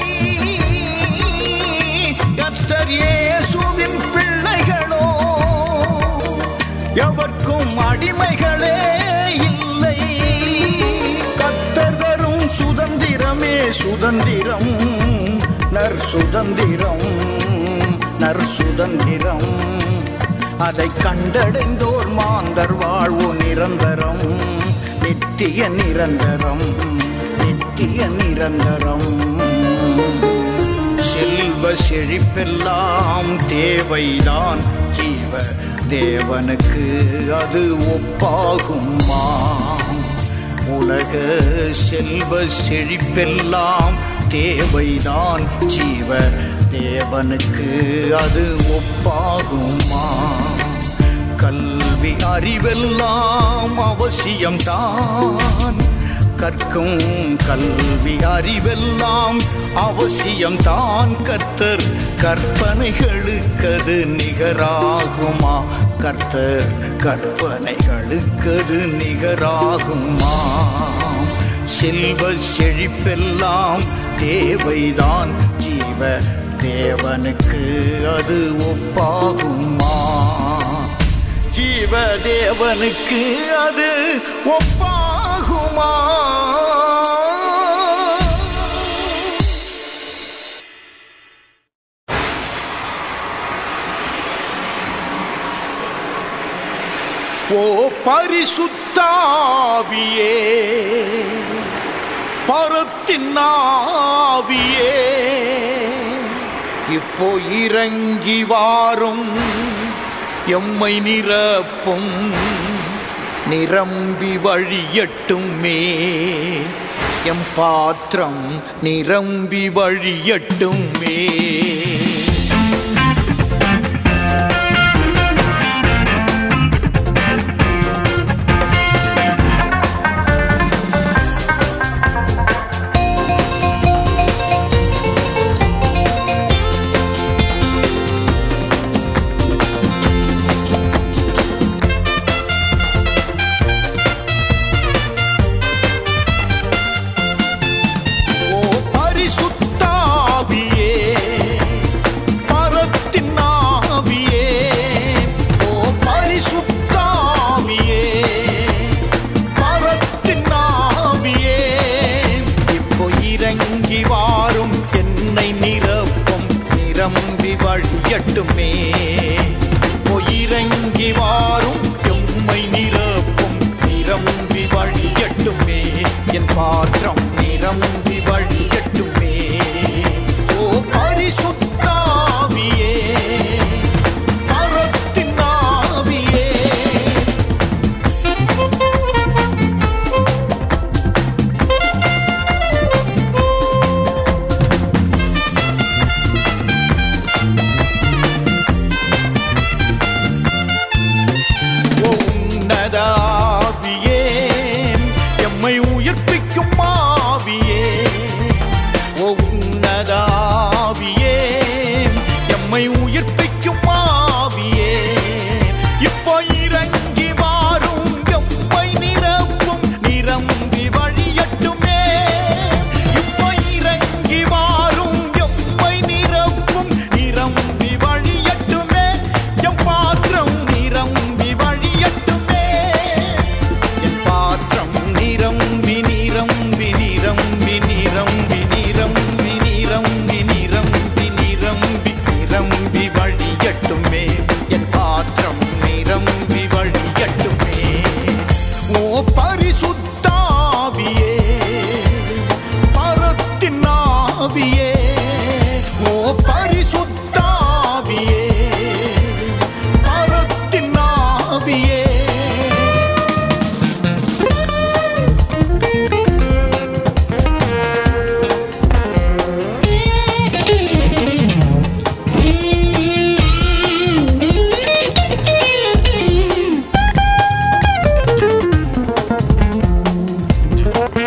கர்த்தர் இயேசுவின் பிள்ளைகளோ எவர்க்கும் அடிமைகளே இல்லை கர்த்தர் தரும் சுதந்திரமே சுதந்திரம் நற் சுதந்திரம் நற் சுதந்திரம் அதை கண்டடைந்தோர் மாந்தர் வாழ்வு நிரந்தரம் நித்திய நிரந்தரம் நித்திய நிரந்தரம் செல்வ செழிப்பெல்லாம் தேவைதான் ஜீவ தேவனுக்கு அது ஒப்பாகுமா உலக செல்வ செழிப்பெல்லாம் தேவைதான் ஜீவ தேவனுக்கு அது ஒப்பாகுமா கல்வி அறிவெல்லாம் அவசியம்தான் கற்கும் கல்வி அறிவெல்லாம் அவசியம்தான் கர்த்தர் கற்பனைகளுக்கது நிகராகுமா கர்த்தர் கற்பனைகளுக்கது நிகராகுமா செல்வ செழிப்பெல்லாம் தேவைதான் ஜீவ தேவனுக்கு அது ஒப்பாகுமா ஜீவ தேவனுக்கு அது ஒப்பாகுமா ஓ பரிசுத்தாவியே பரத்தின் ஆவியே இப்போ இறங்கி வாரும் எம்மை நிரப்பும் நிரம்பி வழியட்டுமே எம் பாத்திரம் நிரம்பி வழியட்டுமே ஓ பரிசுத்தாவியே பரத்தின் ஆவியே ஓ பரிசுத்தாவியே பரத்தின் ஆவியே இப்போ இறங்கி வாரும் என்னை நிரப்பும் நிரம்பி வழியட்டுமே இப்போ இறங்கி வாரும் எம்மை நிரப்பும் நிரம்பி வழியட்டுமே என் பாத்திரம் நிரம்பி வழியட்டுமே ஓ பரிசுத்தாவியே பரத்தின் ஆவியே ஓ உன்னதாவியே எம்மை உயிர்ப்பிக்கும் ஆவியே ஓ உன்னதாவியே எம்மை உயிர்ப்பிக்கும் ஆவியே இப்போ இறங்கி வாரும் எம்மை நிரப்பும் நிரம்பி வழியட்டுமே இப்போ இறங்கி வாரும் எம்மை நிரப்பும் நிரம்பி வழியட்டுமே எம் பாத்திரம் நிரம்பி வழியட்டுமே என் பாத்திரம் நிரம்பி நிரம்பி நிரம்பி நிரம்பி நிரம்பி நிரம்பி நிரம்பி நிரம்பி நிரம்பி வழியட்டுமே என் பாத்திரம் நிரம்பி வழியட்டுமே ஓ பரிசுத்தாவியே பரத்தின் ஆவியே ஓ பரிசுத்தாவியே பரத்தின் ஆவியே Thank you.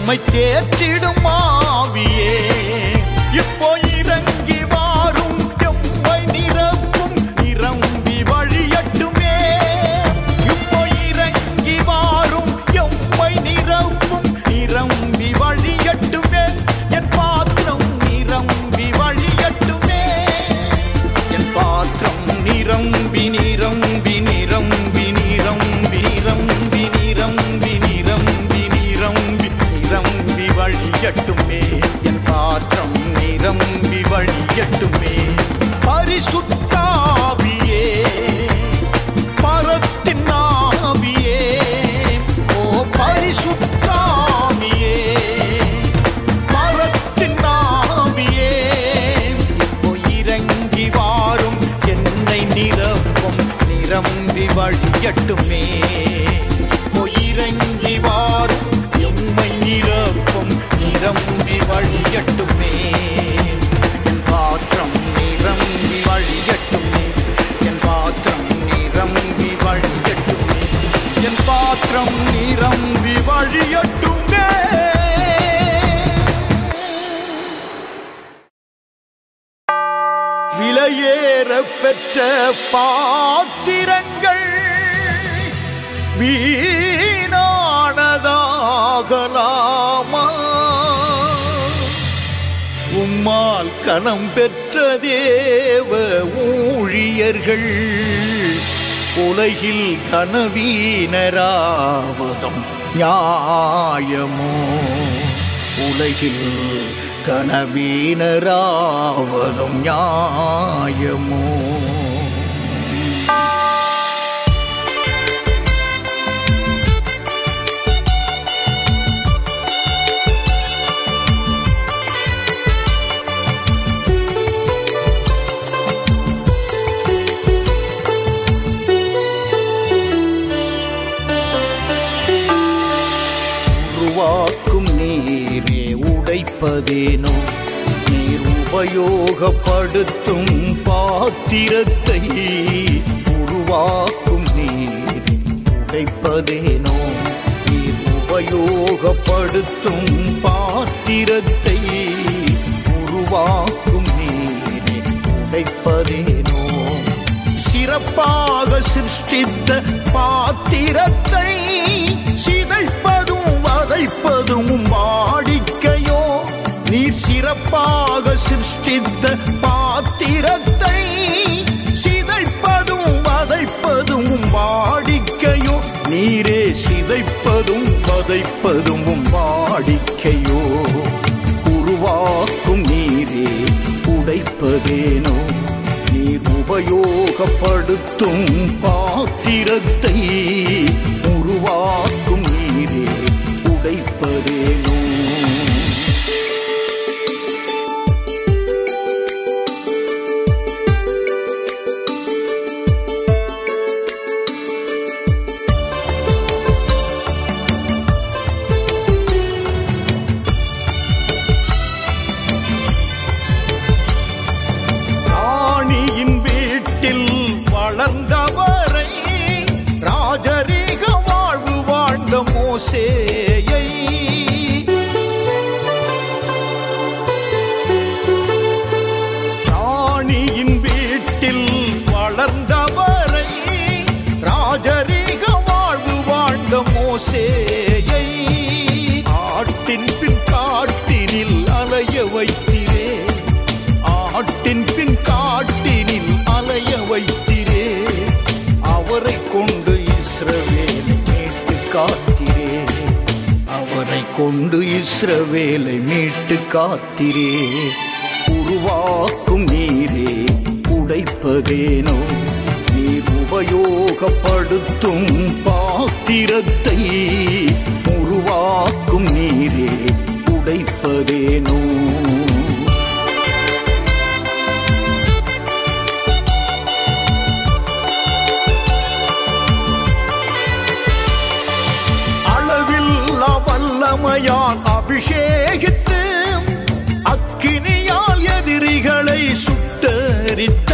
எம்மை தேற்றிடும் ஆவியே இப்போ இறங்கி வாரும் எம்மை நிரப்பும் நிரம்பி வழியட்டுமே இப்போ இறங்கி வாரும் எம்மை நிரப்பும் நிரம்பி வழியட்டுமே என் பாத்திரம் நிரம்பி வழியட்டுமே என் பாத்திரம் நிரம்பி நிரம்பி நிரம்பி நிரம்பி நிரம்பி நிரம்பி நிரம்பி நிரம்பி நிரம்பி வழியட்டுமே என் பாத்திரம் நிரம்பி வழியட்டுமே பரிசுத்தாவியே பரத்தின் ஆவியே ஓ பரிசுத்தாவியே மரத்தின் ஆவியே இப்போ இறங்கி வாரும் என்னை நிரப்பும் நிரம்பி வழியட்டுமே இப்போ இறங்கி வாரும் எம்மை நிரப்பும் நிரம்பி வழியட்டுமே என் பாத்திரம் நிரம்பி வழியட்டுமே என் பாத்திரம் நிரம்பி வழியட்டுமே என் பாத்திரம் நிரம்பி வழியட்டுமே விலையேற பெற்ற பாத்திரங்கள் வீணானதாகலாமா உம்மால் கணம் பெற்ற தேவ ஊழியர்கள் உலகில் கனவீனராவதும் நியாயமோ உலகில் கனவீனராவதும் நியாயமோ உருவாக்கும் நீரே உடைப்பதேனோ நீர் உபயோகப்படுத்தும் பாத்திரத்தை உருவாக்கும் நீரே உடைப்பதேனோ நீர் உபயோகப்படுத்தும் பாத்திரத்தை உருவாக்கும் நீரே உடைப்பதேனோ சிறப்பாக சிருஷ்டித்த பாத்திரத்தை சிதைப்பதும் வதைப்பதும் வாடிக்கையோ நீர் சிறப்பாக சிருஷ்டித்த பாத்திரத்தை சிதைப்பதும் வதைப்பதும் வாடிக்கையோ நீரே சிதைப்பதும் வதைப்பதும் வாடிக்கையோ உருவாக்கும் நீரே உடைப்பதேனோ நீர் உபயோகப்படுத்தும் பாத்திரத்தை உருவாக்கும் நீரே உடைப்பதேனோ ராணியின் வீட்டில் வளர்ந்தவரை ராஜரீக வாழ்வு வாழ்ந்த மோசேயை ராணியின் வீட்டில் வளர்ந்தவரை ராஜரீக வாழ்வு வாழ்ந்த மோசேயை ஆட்டின் பின் காட்டினில் அலைய வைத்திரே ஆட்டின் பின் காட்டினில் அலைய வைத்திரே அவரை கொண்டு இஸ்ரவேலை மீட்டு காத்திரே அவரை கொண்டு இஸ்ரவேலை மீட்டு காத்திரே உருவாக்கும் நீரே உடைப்பதேனோ நீர் உபயோகப்படுத்தும் பாத்திரத்தை உருவாக்கும் நீரே உடைப்பதேனோ அளவில்லா வல்லமையால் அபிஷேகித்து அக்கினியால் எதிரிகளை சுட்டரித்த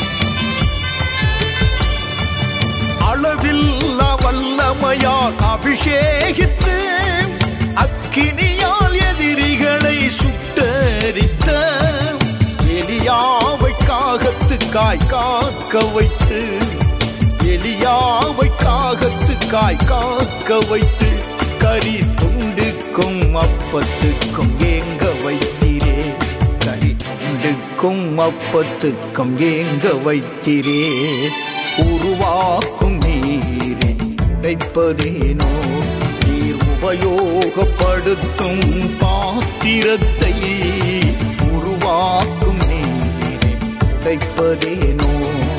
அளவில்லா வல்லமையால் அபிஷேகித்து அபிஷேகித்து அக்கினியால் எதிரிகளை சுட்டரித்த எலியாவை காகத்துக்காய் காக்க வைத்து எலியாவை காகத்துக்காய் காக்க வைத்து கரி துண்டுக்கும் அப்பத்துக்கும் ஏங்க வைத்திரே கரி துண்டுக்கும் அப்பத்துக்கும் ஏங்க வைத்திரே உருவாக்கும் நீரே உடைப்பதேனோ நீர் உபயோகப்படுத்தும் பாத்திரத்தை உருவாக்கும் நீரே உடைப்பதேனோ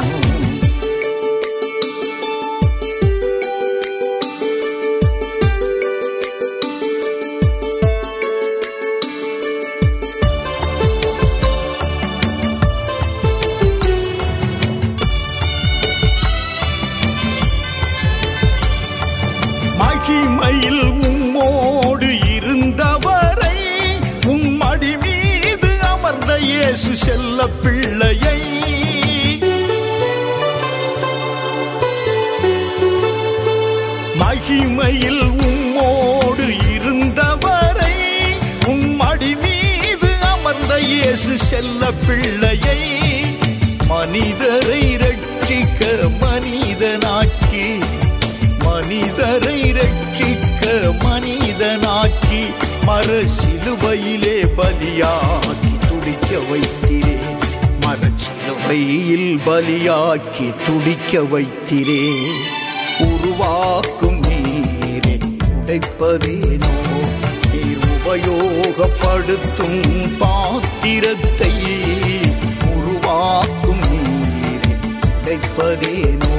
மகிமையில் உம்மோடு இருந்தவரை உம் மடி மீது அமர்ந்த இயேசு செல்ல பிள்ளையை மகிமையில் உம்மோடு இருந்தவரை உம் மடி மீது அமர்ந்த இயேசு செல்ல பிள்ளையை மனிதரை ரட்சிக்க மனிதனாக்கி மனிதரை ரட்சிக்க மனிதனாக்கி மர சிலுவையிலே பலியாக்கி துடிக்க வைத்திரே மர சிலுவையில் பலியாக்கி துடிக்க வைத்திரே உருவாக்கும் நீரே உடைப்பதேனோ நீர் உபயோகப்படுத்தும் பாத்திரத்தை உருவாக்கும் நீரே உடைப்பதேனோ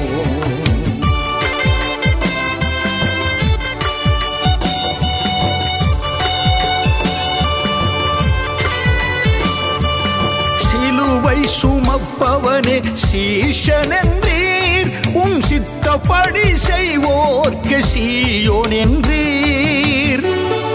சிலுவை சுமப்பவனே சீஷன் என்றீர் உம் சித்தப்படி செய்வோர்க்கு சீயோன் என்றீர்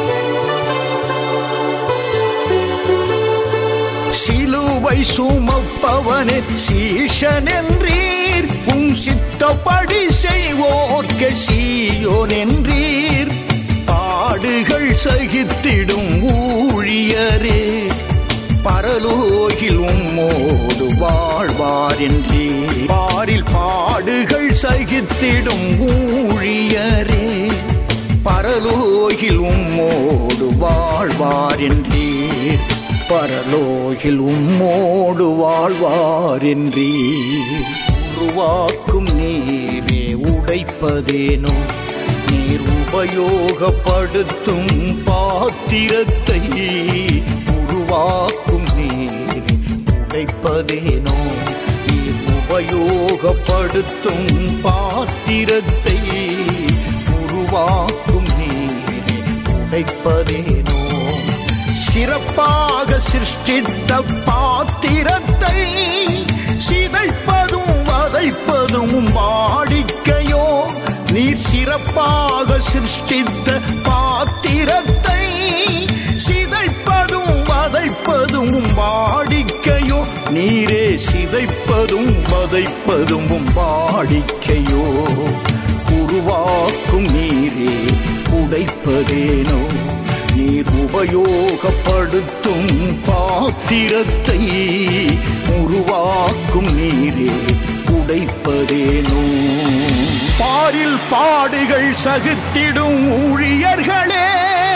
சிலுவை சுமப்பவனே சீஷன் என்றீர் உம் சித்தப்படி செய்வோர்க்கு சீயோன் என்றீர் பாடுகள் சகித்திடும் ஊழியரே பரலோகில் உம்மோடு வாழ்வார் என்றே பாரில் பாடுகள் சகித்திடும் ஊழியரே பரலோகில் உம்மோடு வாழ்வார் என்றே பரலோகில் உம்மோடு வாழ்வார் என்றே உருவாக்கும் நீரே உடைப்பதேனோ நீர் உபயோகப்படுத்தும் பாத்திரத்தை உருவாக்கும் நீர் உடைப்பதேனோ நீர் உபயோகப்படுத்தும் பாத்திரத்தை உருவாக்கும் நீர் உடைப்பதேனோ சிறப்பாக சிருஷ்டித்த பாத்திரத்தை சிதைப்பதும் வதைப்பதும் வாடிக்கையோ நீர் சிறப்பாக சிருஷ்டித்த பாத்திரத்தை சிதைப்பதும் வதைப்பதும் வாடிக்கையோ நீரே சிதைப்பதும் வதைப்பதும் வாடிக்கையோ உருவாக்கும் நீரே உடைப்பதேனோ நீர் உபயோகப்படுத்தும் பாத்திரத்தை உருவாக்கும் நீரே உடைப்பதேனோ பாரில் பாடுகள் சகித்திடும் ஊழியர்களே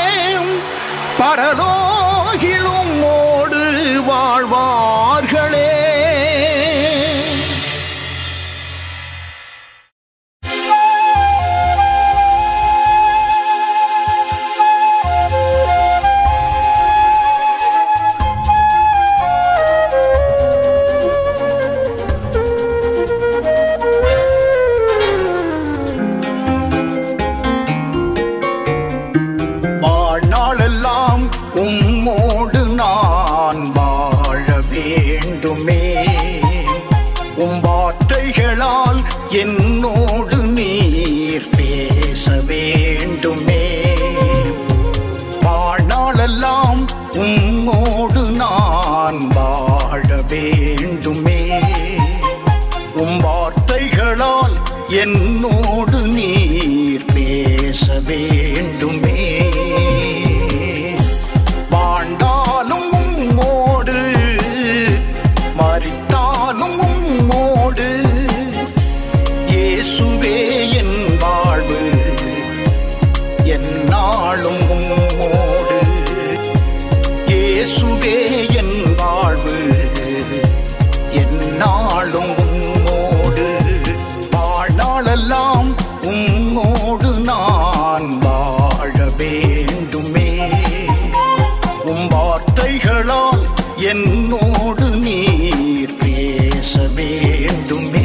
பரலோகிலும் ஓடு வாழ்வார்களே வாழ்நாளெல்லாம் உம் என்னாலும் உம்மோடு இயேசுவே என் வாழ்வு என்னாலும் உம்மோடு வாழ்நாளெல்லாம் உம்மோடு நான் வாழ வேண்டுமே உம் வார்த்தைகளால் என்னோடு நீர் பேச வேண்டுமே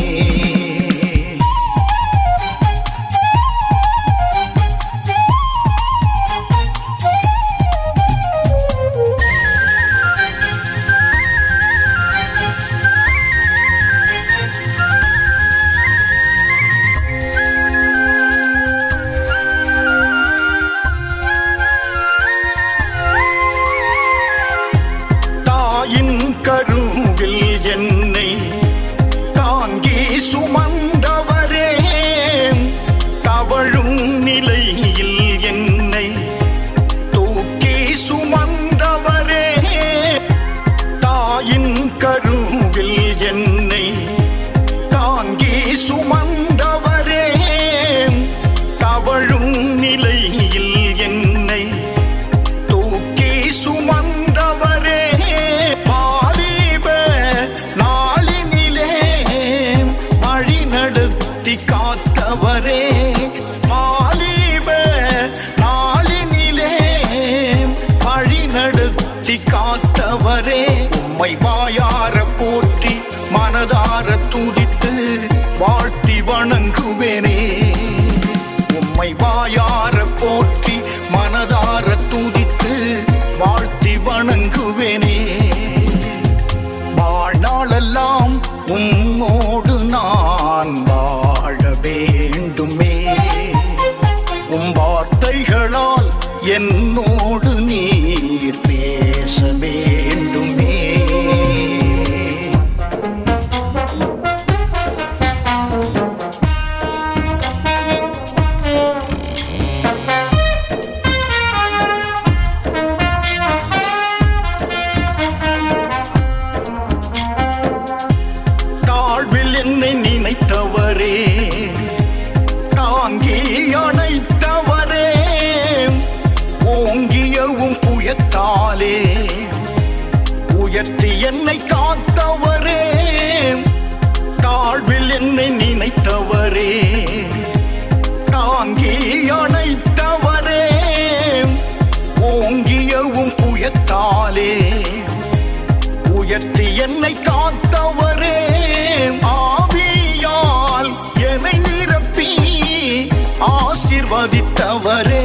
தாயின் கருவில் என்னை தாங்கி சுமந்தவரே தவழும் நிலையில் என்னை தூக்கி சுமந்தவரே தாயின் கருவில் என்னை தாங்கி சுமந்தவரே தவழும் நிலையில் என்னை தூக்கி சுமந்தவரே பாலிப நாளினிலே வழி நடத்தி காத்தவரே பாலிப நாளினிலே வழி நடத்தி காத்தவரே உம்மை வாயார போற்றி மனதார துதித்து வாழ்த்தி வணங்குவேனே உம்மை வாயார போற்றி மனதார துதித்து வாழ்த்தி வணங்குவேனே வாழ்நாளெல்லாம் உம்மோடு நான் வாழ வேண்டுமே உம் வார்த்தைகளால் என்னோடு நீர் பேச வேண்டுமே தாழ்வில் என்னை நினைத்தவரே தாங்கி அணைத்தவரே ஓங்கியவும் புயத்தாலே உயர்த்தி என்னை காத்தவரே தாழ்வில் என்னை நினைத்தவரே தாங்கி அணைத்தவரே ஓங்கியவும் புயத்தாலே உயர்த்தி என்னை காத்தவரே ஆவியால் என்னை நிரப்பி ஆசிர்வதித்தவரே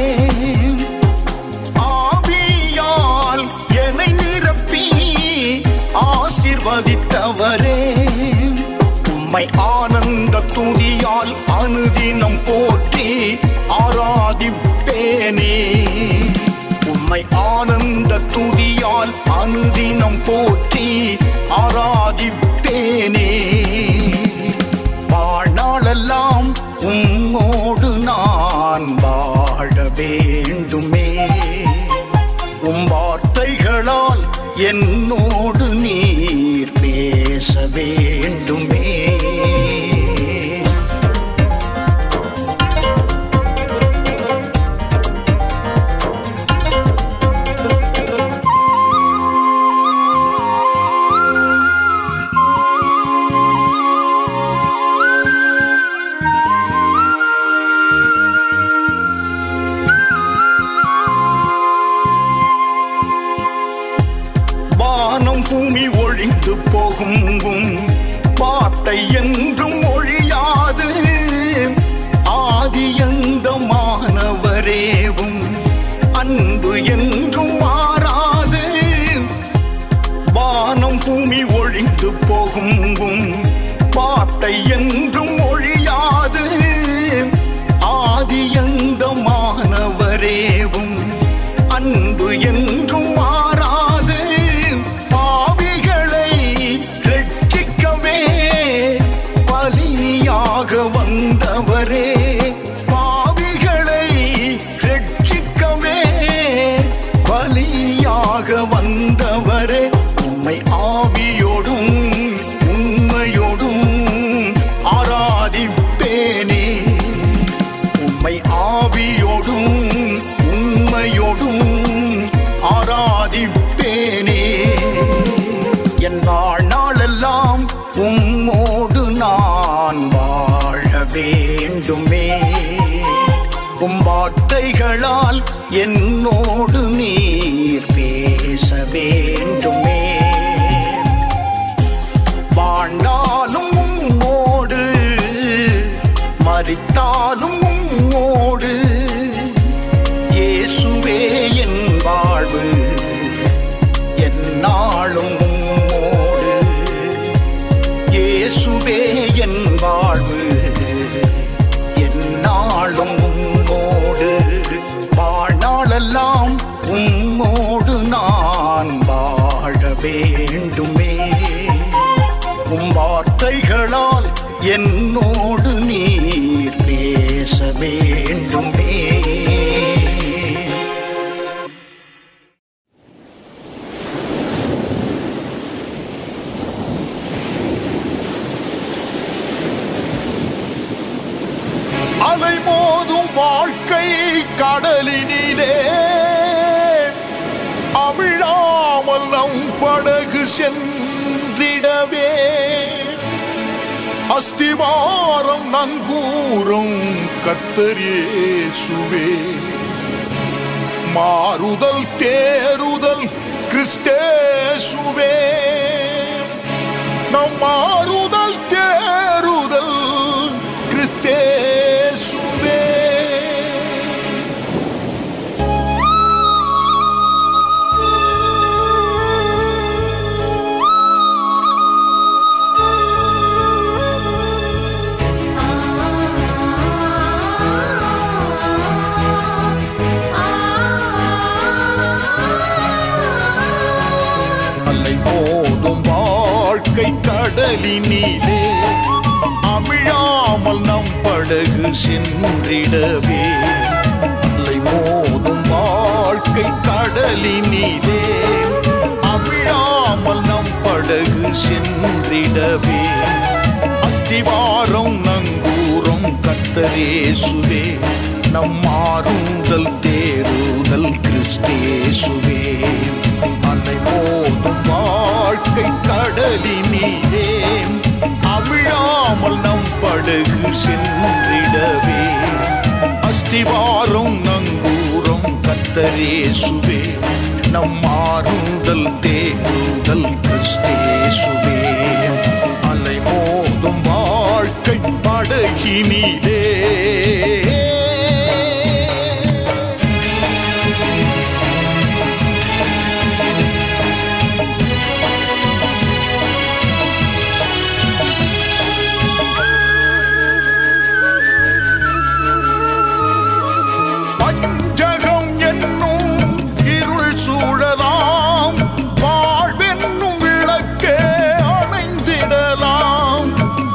ஆவியால் என்னை நிரப்பி ஆசிர்வதித்தவரே உம்மை ஆனந்த துதியால் அனுதினம் போற்றி ஆராதிப்பேனே உம்மை ஆனந்த துதியால் அனுதினம் போற்றி ஆராதிப்பேனே வாழ்நாளெல்லாம் உம்மோடு நான் வாழ வேண்டுமே உம் வார்த்தைகளால் என்னோடு நீர் பேச வேண்டுமே வானம் பூமி ஒழிந்து போகும் உம் வார்த்தை என்றும் ஒழியாது ஆதியந்தமானவரேவும் அன்பு என்றும் மாறாது வானம் பூமி ஒழிந்து போகும் உம் வார்த்தை என்றும் ஒழியாது ஆதியந்தமானவரேவும் அன்பு என்றும் மாறாது பாவிகளை ரட்சிக்கவே பலியாக வந்தவரே பாவிகளை ரட்சிக்கவே ஆராதிப்பேனே என் வாழ்நாளெல்லாம் உம்மோடு நான் வாழ வேண்டுமே உம் வார்த்தைகளால் என்னோடு நீர் பேச வேண்டுமே வாழ்ந்தாலும் உம்மோடு மறித்தாலும் உம்மோடு இயேசுவே என் வாழ்வு என்னாலும் உம்மோடு இயேசுவே என் வாழ்வு என்னாலும் உம்மோடு வாழ்நாளெல்லாம் உம்மோடு நான் வாழ வேண்டுமே உம் வார்த்தைகளால் என்னோடு நீர் பேச வேண்டுமே அலை மோதும் வாழ்க்கை கடலினிலே அமிழாமல் நம் படகு சென்றிடவே அஸ்திவாரம் நங்கூரும் கத்தரேசுவே மாறுதல் தேறுதல் கிறிஸ்தேசுவே நம் மாறுதல் தேறுதல் கிறிஸ்தேசுவே அலை மோதும் வாழ்க்கை கடலினிலே அமிழாமல் நம் படகு சென்றிடவே அலை மோதும் வாழ்க்கை கடலினிலே அமிழாமல் நம் படகு சென்றிடவே அஸ்திவாரம் நங்கூரம் கத்தரேசுவே நம் மாறுதல் தேறுதல் கிறிஸ்தேசுவே அலை மோதும் வாழ்க்கை கடலினிலே அவிழாமல் நம் படகு சென்றிடவே அஸ்திவாரம் நங்கூரம் கத்தரேசுவே நம் மாறுதல் தேறுதல் கிறிஸ்தேசுவே அலை மோதும் வாழ்க்கை படகினிலே பஞ்சகம் என்னும் இருள் சூழலாம் வாழ்வென்னும் விளக்கே அணைந்திடலாம்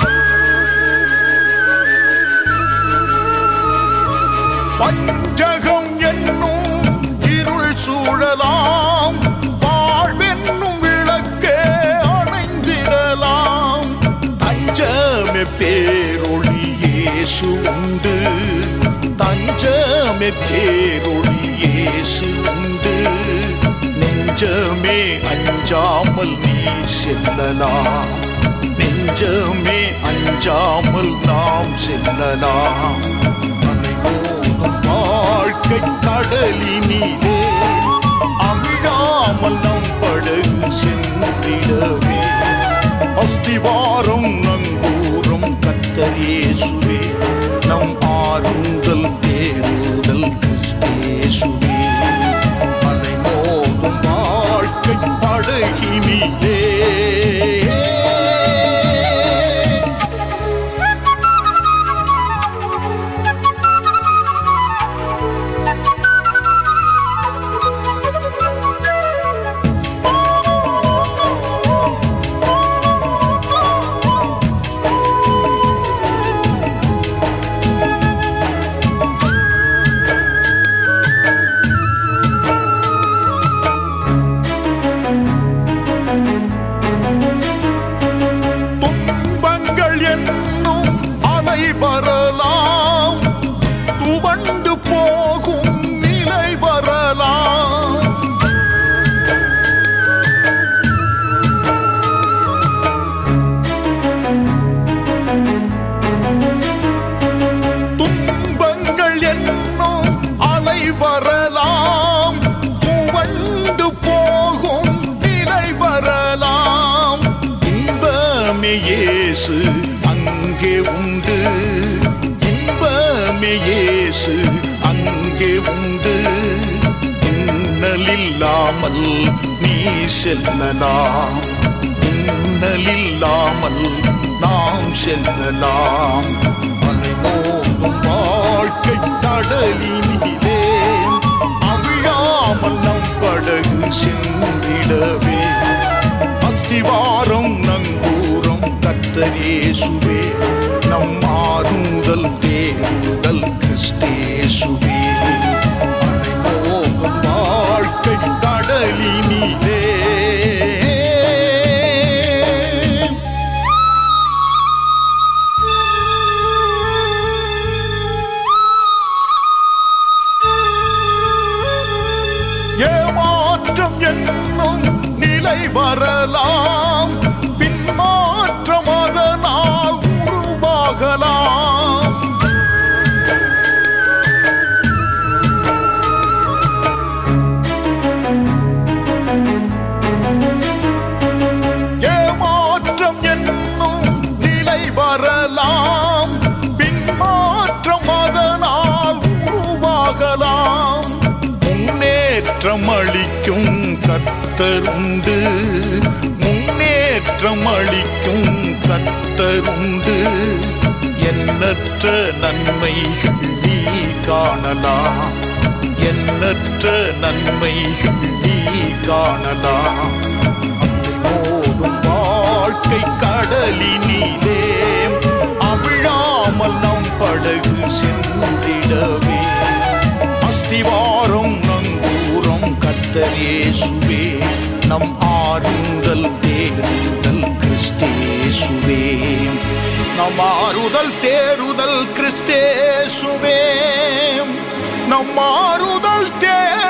பஞ்சகம் என்னும் இருள் சூழலாம் வாழ்வென்னும் விளக்கே அணைந்திடலாம் தஞ்சமே பேரொளி இயேசு உண்டு தஞ்சமே பேரொளி இயேசு உண்டு நெஞ்சமே அஞ்சாமல் நீ செல்லலாம் நெஞ்சமே அஞ்சாமல் நாம் செல்லலாம் அலை மோதும் வாழ்க்கை கடலினிலே அமிழாமல் நம் படகு சென்றிடவே அஸ்திவாரம் நங்கூரம் கத்தரேசுவே நம் ஆறுதல் தேறுதல் கிறிஸ்தேசுவே அலை மோதும் வாழ்க்கை படகினிலே இல்லாமல் நீ செல்லலாம் இன்னலில்லாமல் நாம் செல்லலாம் மலை மோதும் வாழ்க்கை கடலினிலே அவிழாமல் நம் படகு சென்றிடவே அஸ்திவாரம் நங்கூரம் கத்தரேசுவே நம் ஆறுதல் தேறுதல் கிறிஸ்தேசுவே அலை மோதும் வாழ்க்கை கடலினிலே ஏமாற்றம் என்னும் நிலை வரலாம் பின்மாற்றம் அதனால் உருவாகலாம் ஏமாற்றம் என்னும் நிலை வரலாம் பின்மாற்றம் அதனால் உருவாகலாம் முன்னேற்றம் அளிக்கும் கத்தருண்டு முன்னேற்றம் அளிக்கும் கத்தருண்டு எண்ணற்ற நன்மைகள் நீ காணலாம் எண்ணற்ற நன்மைகள் நீ காணலாம் ஓடும் வாழ்க்கை கடலினிலே அவிழாமல் நம் படகு சென்றிடவே அஸ்திவாரம் நங்கூரம் கத்தரேசுவே நம் ஆறுதல் தேறுதல் கிறிஸ்தேசுவே நம் ஆறுதல் தேறுதல் கிறிஸ்தேசுவே நம் ஆறுதல் தேறுதல்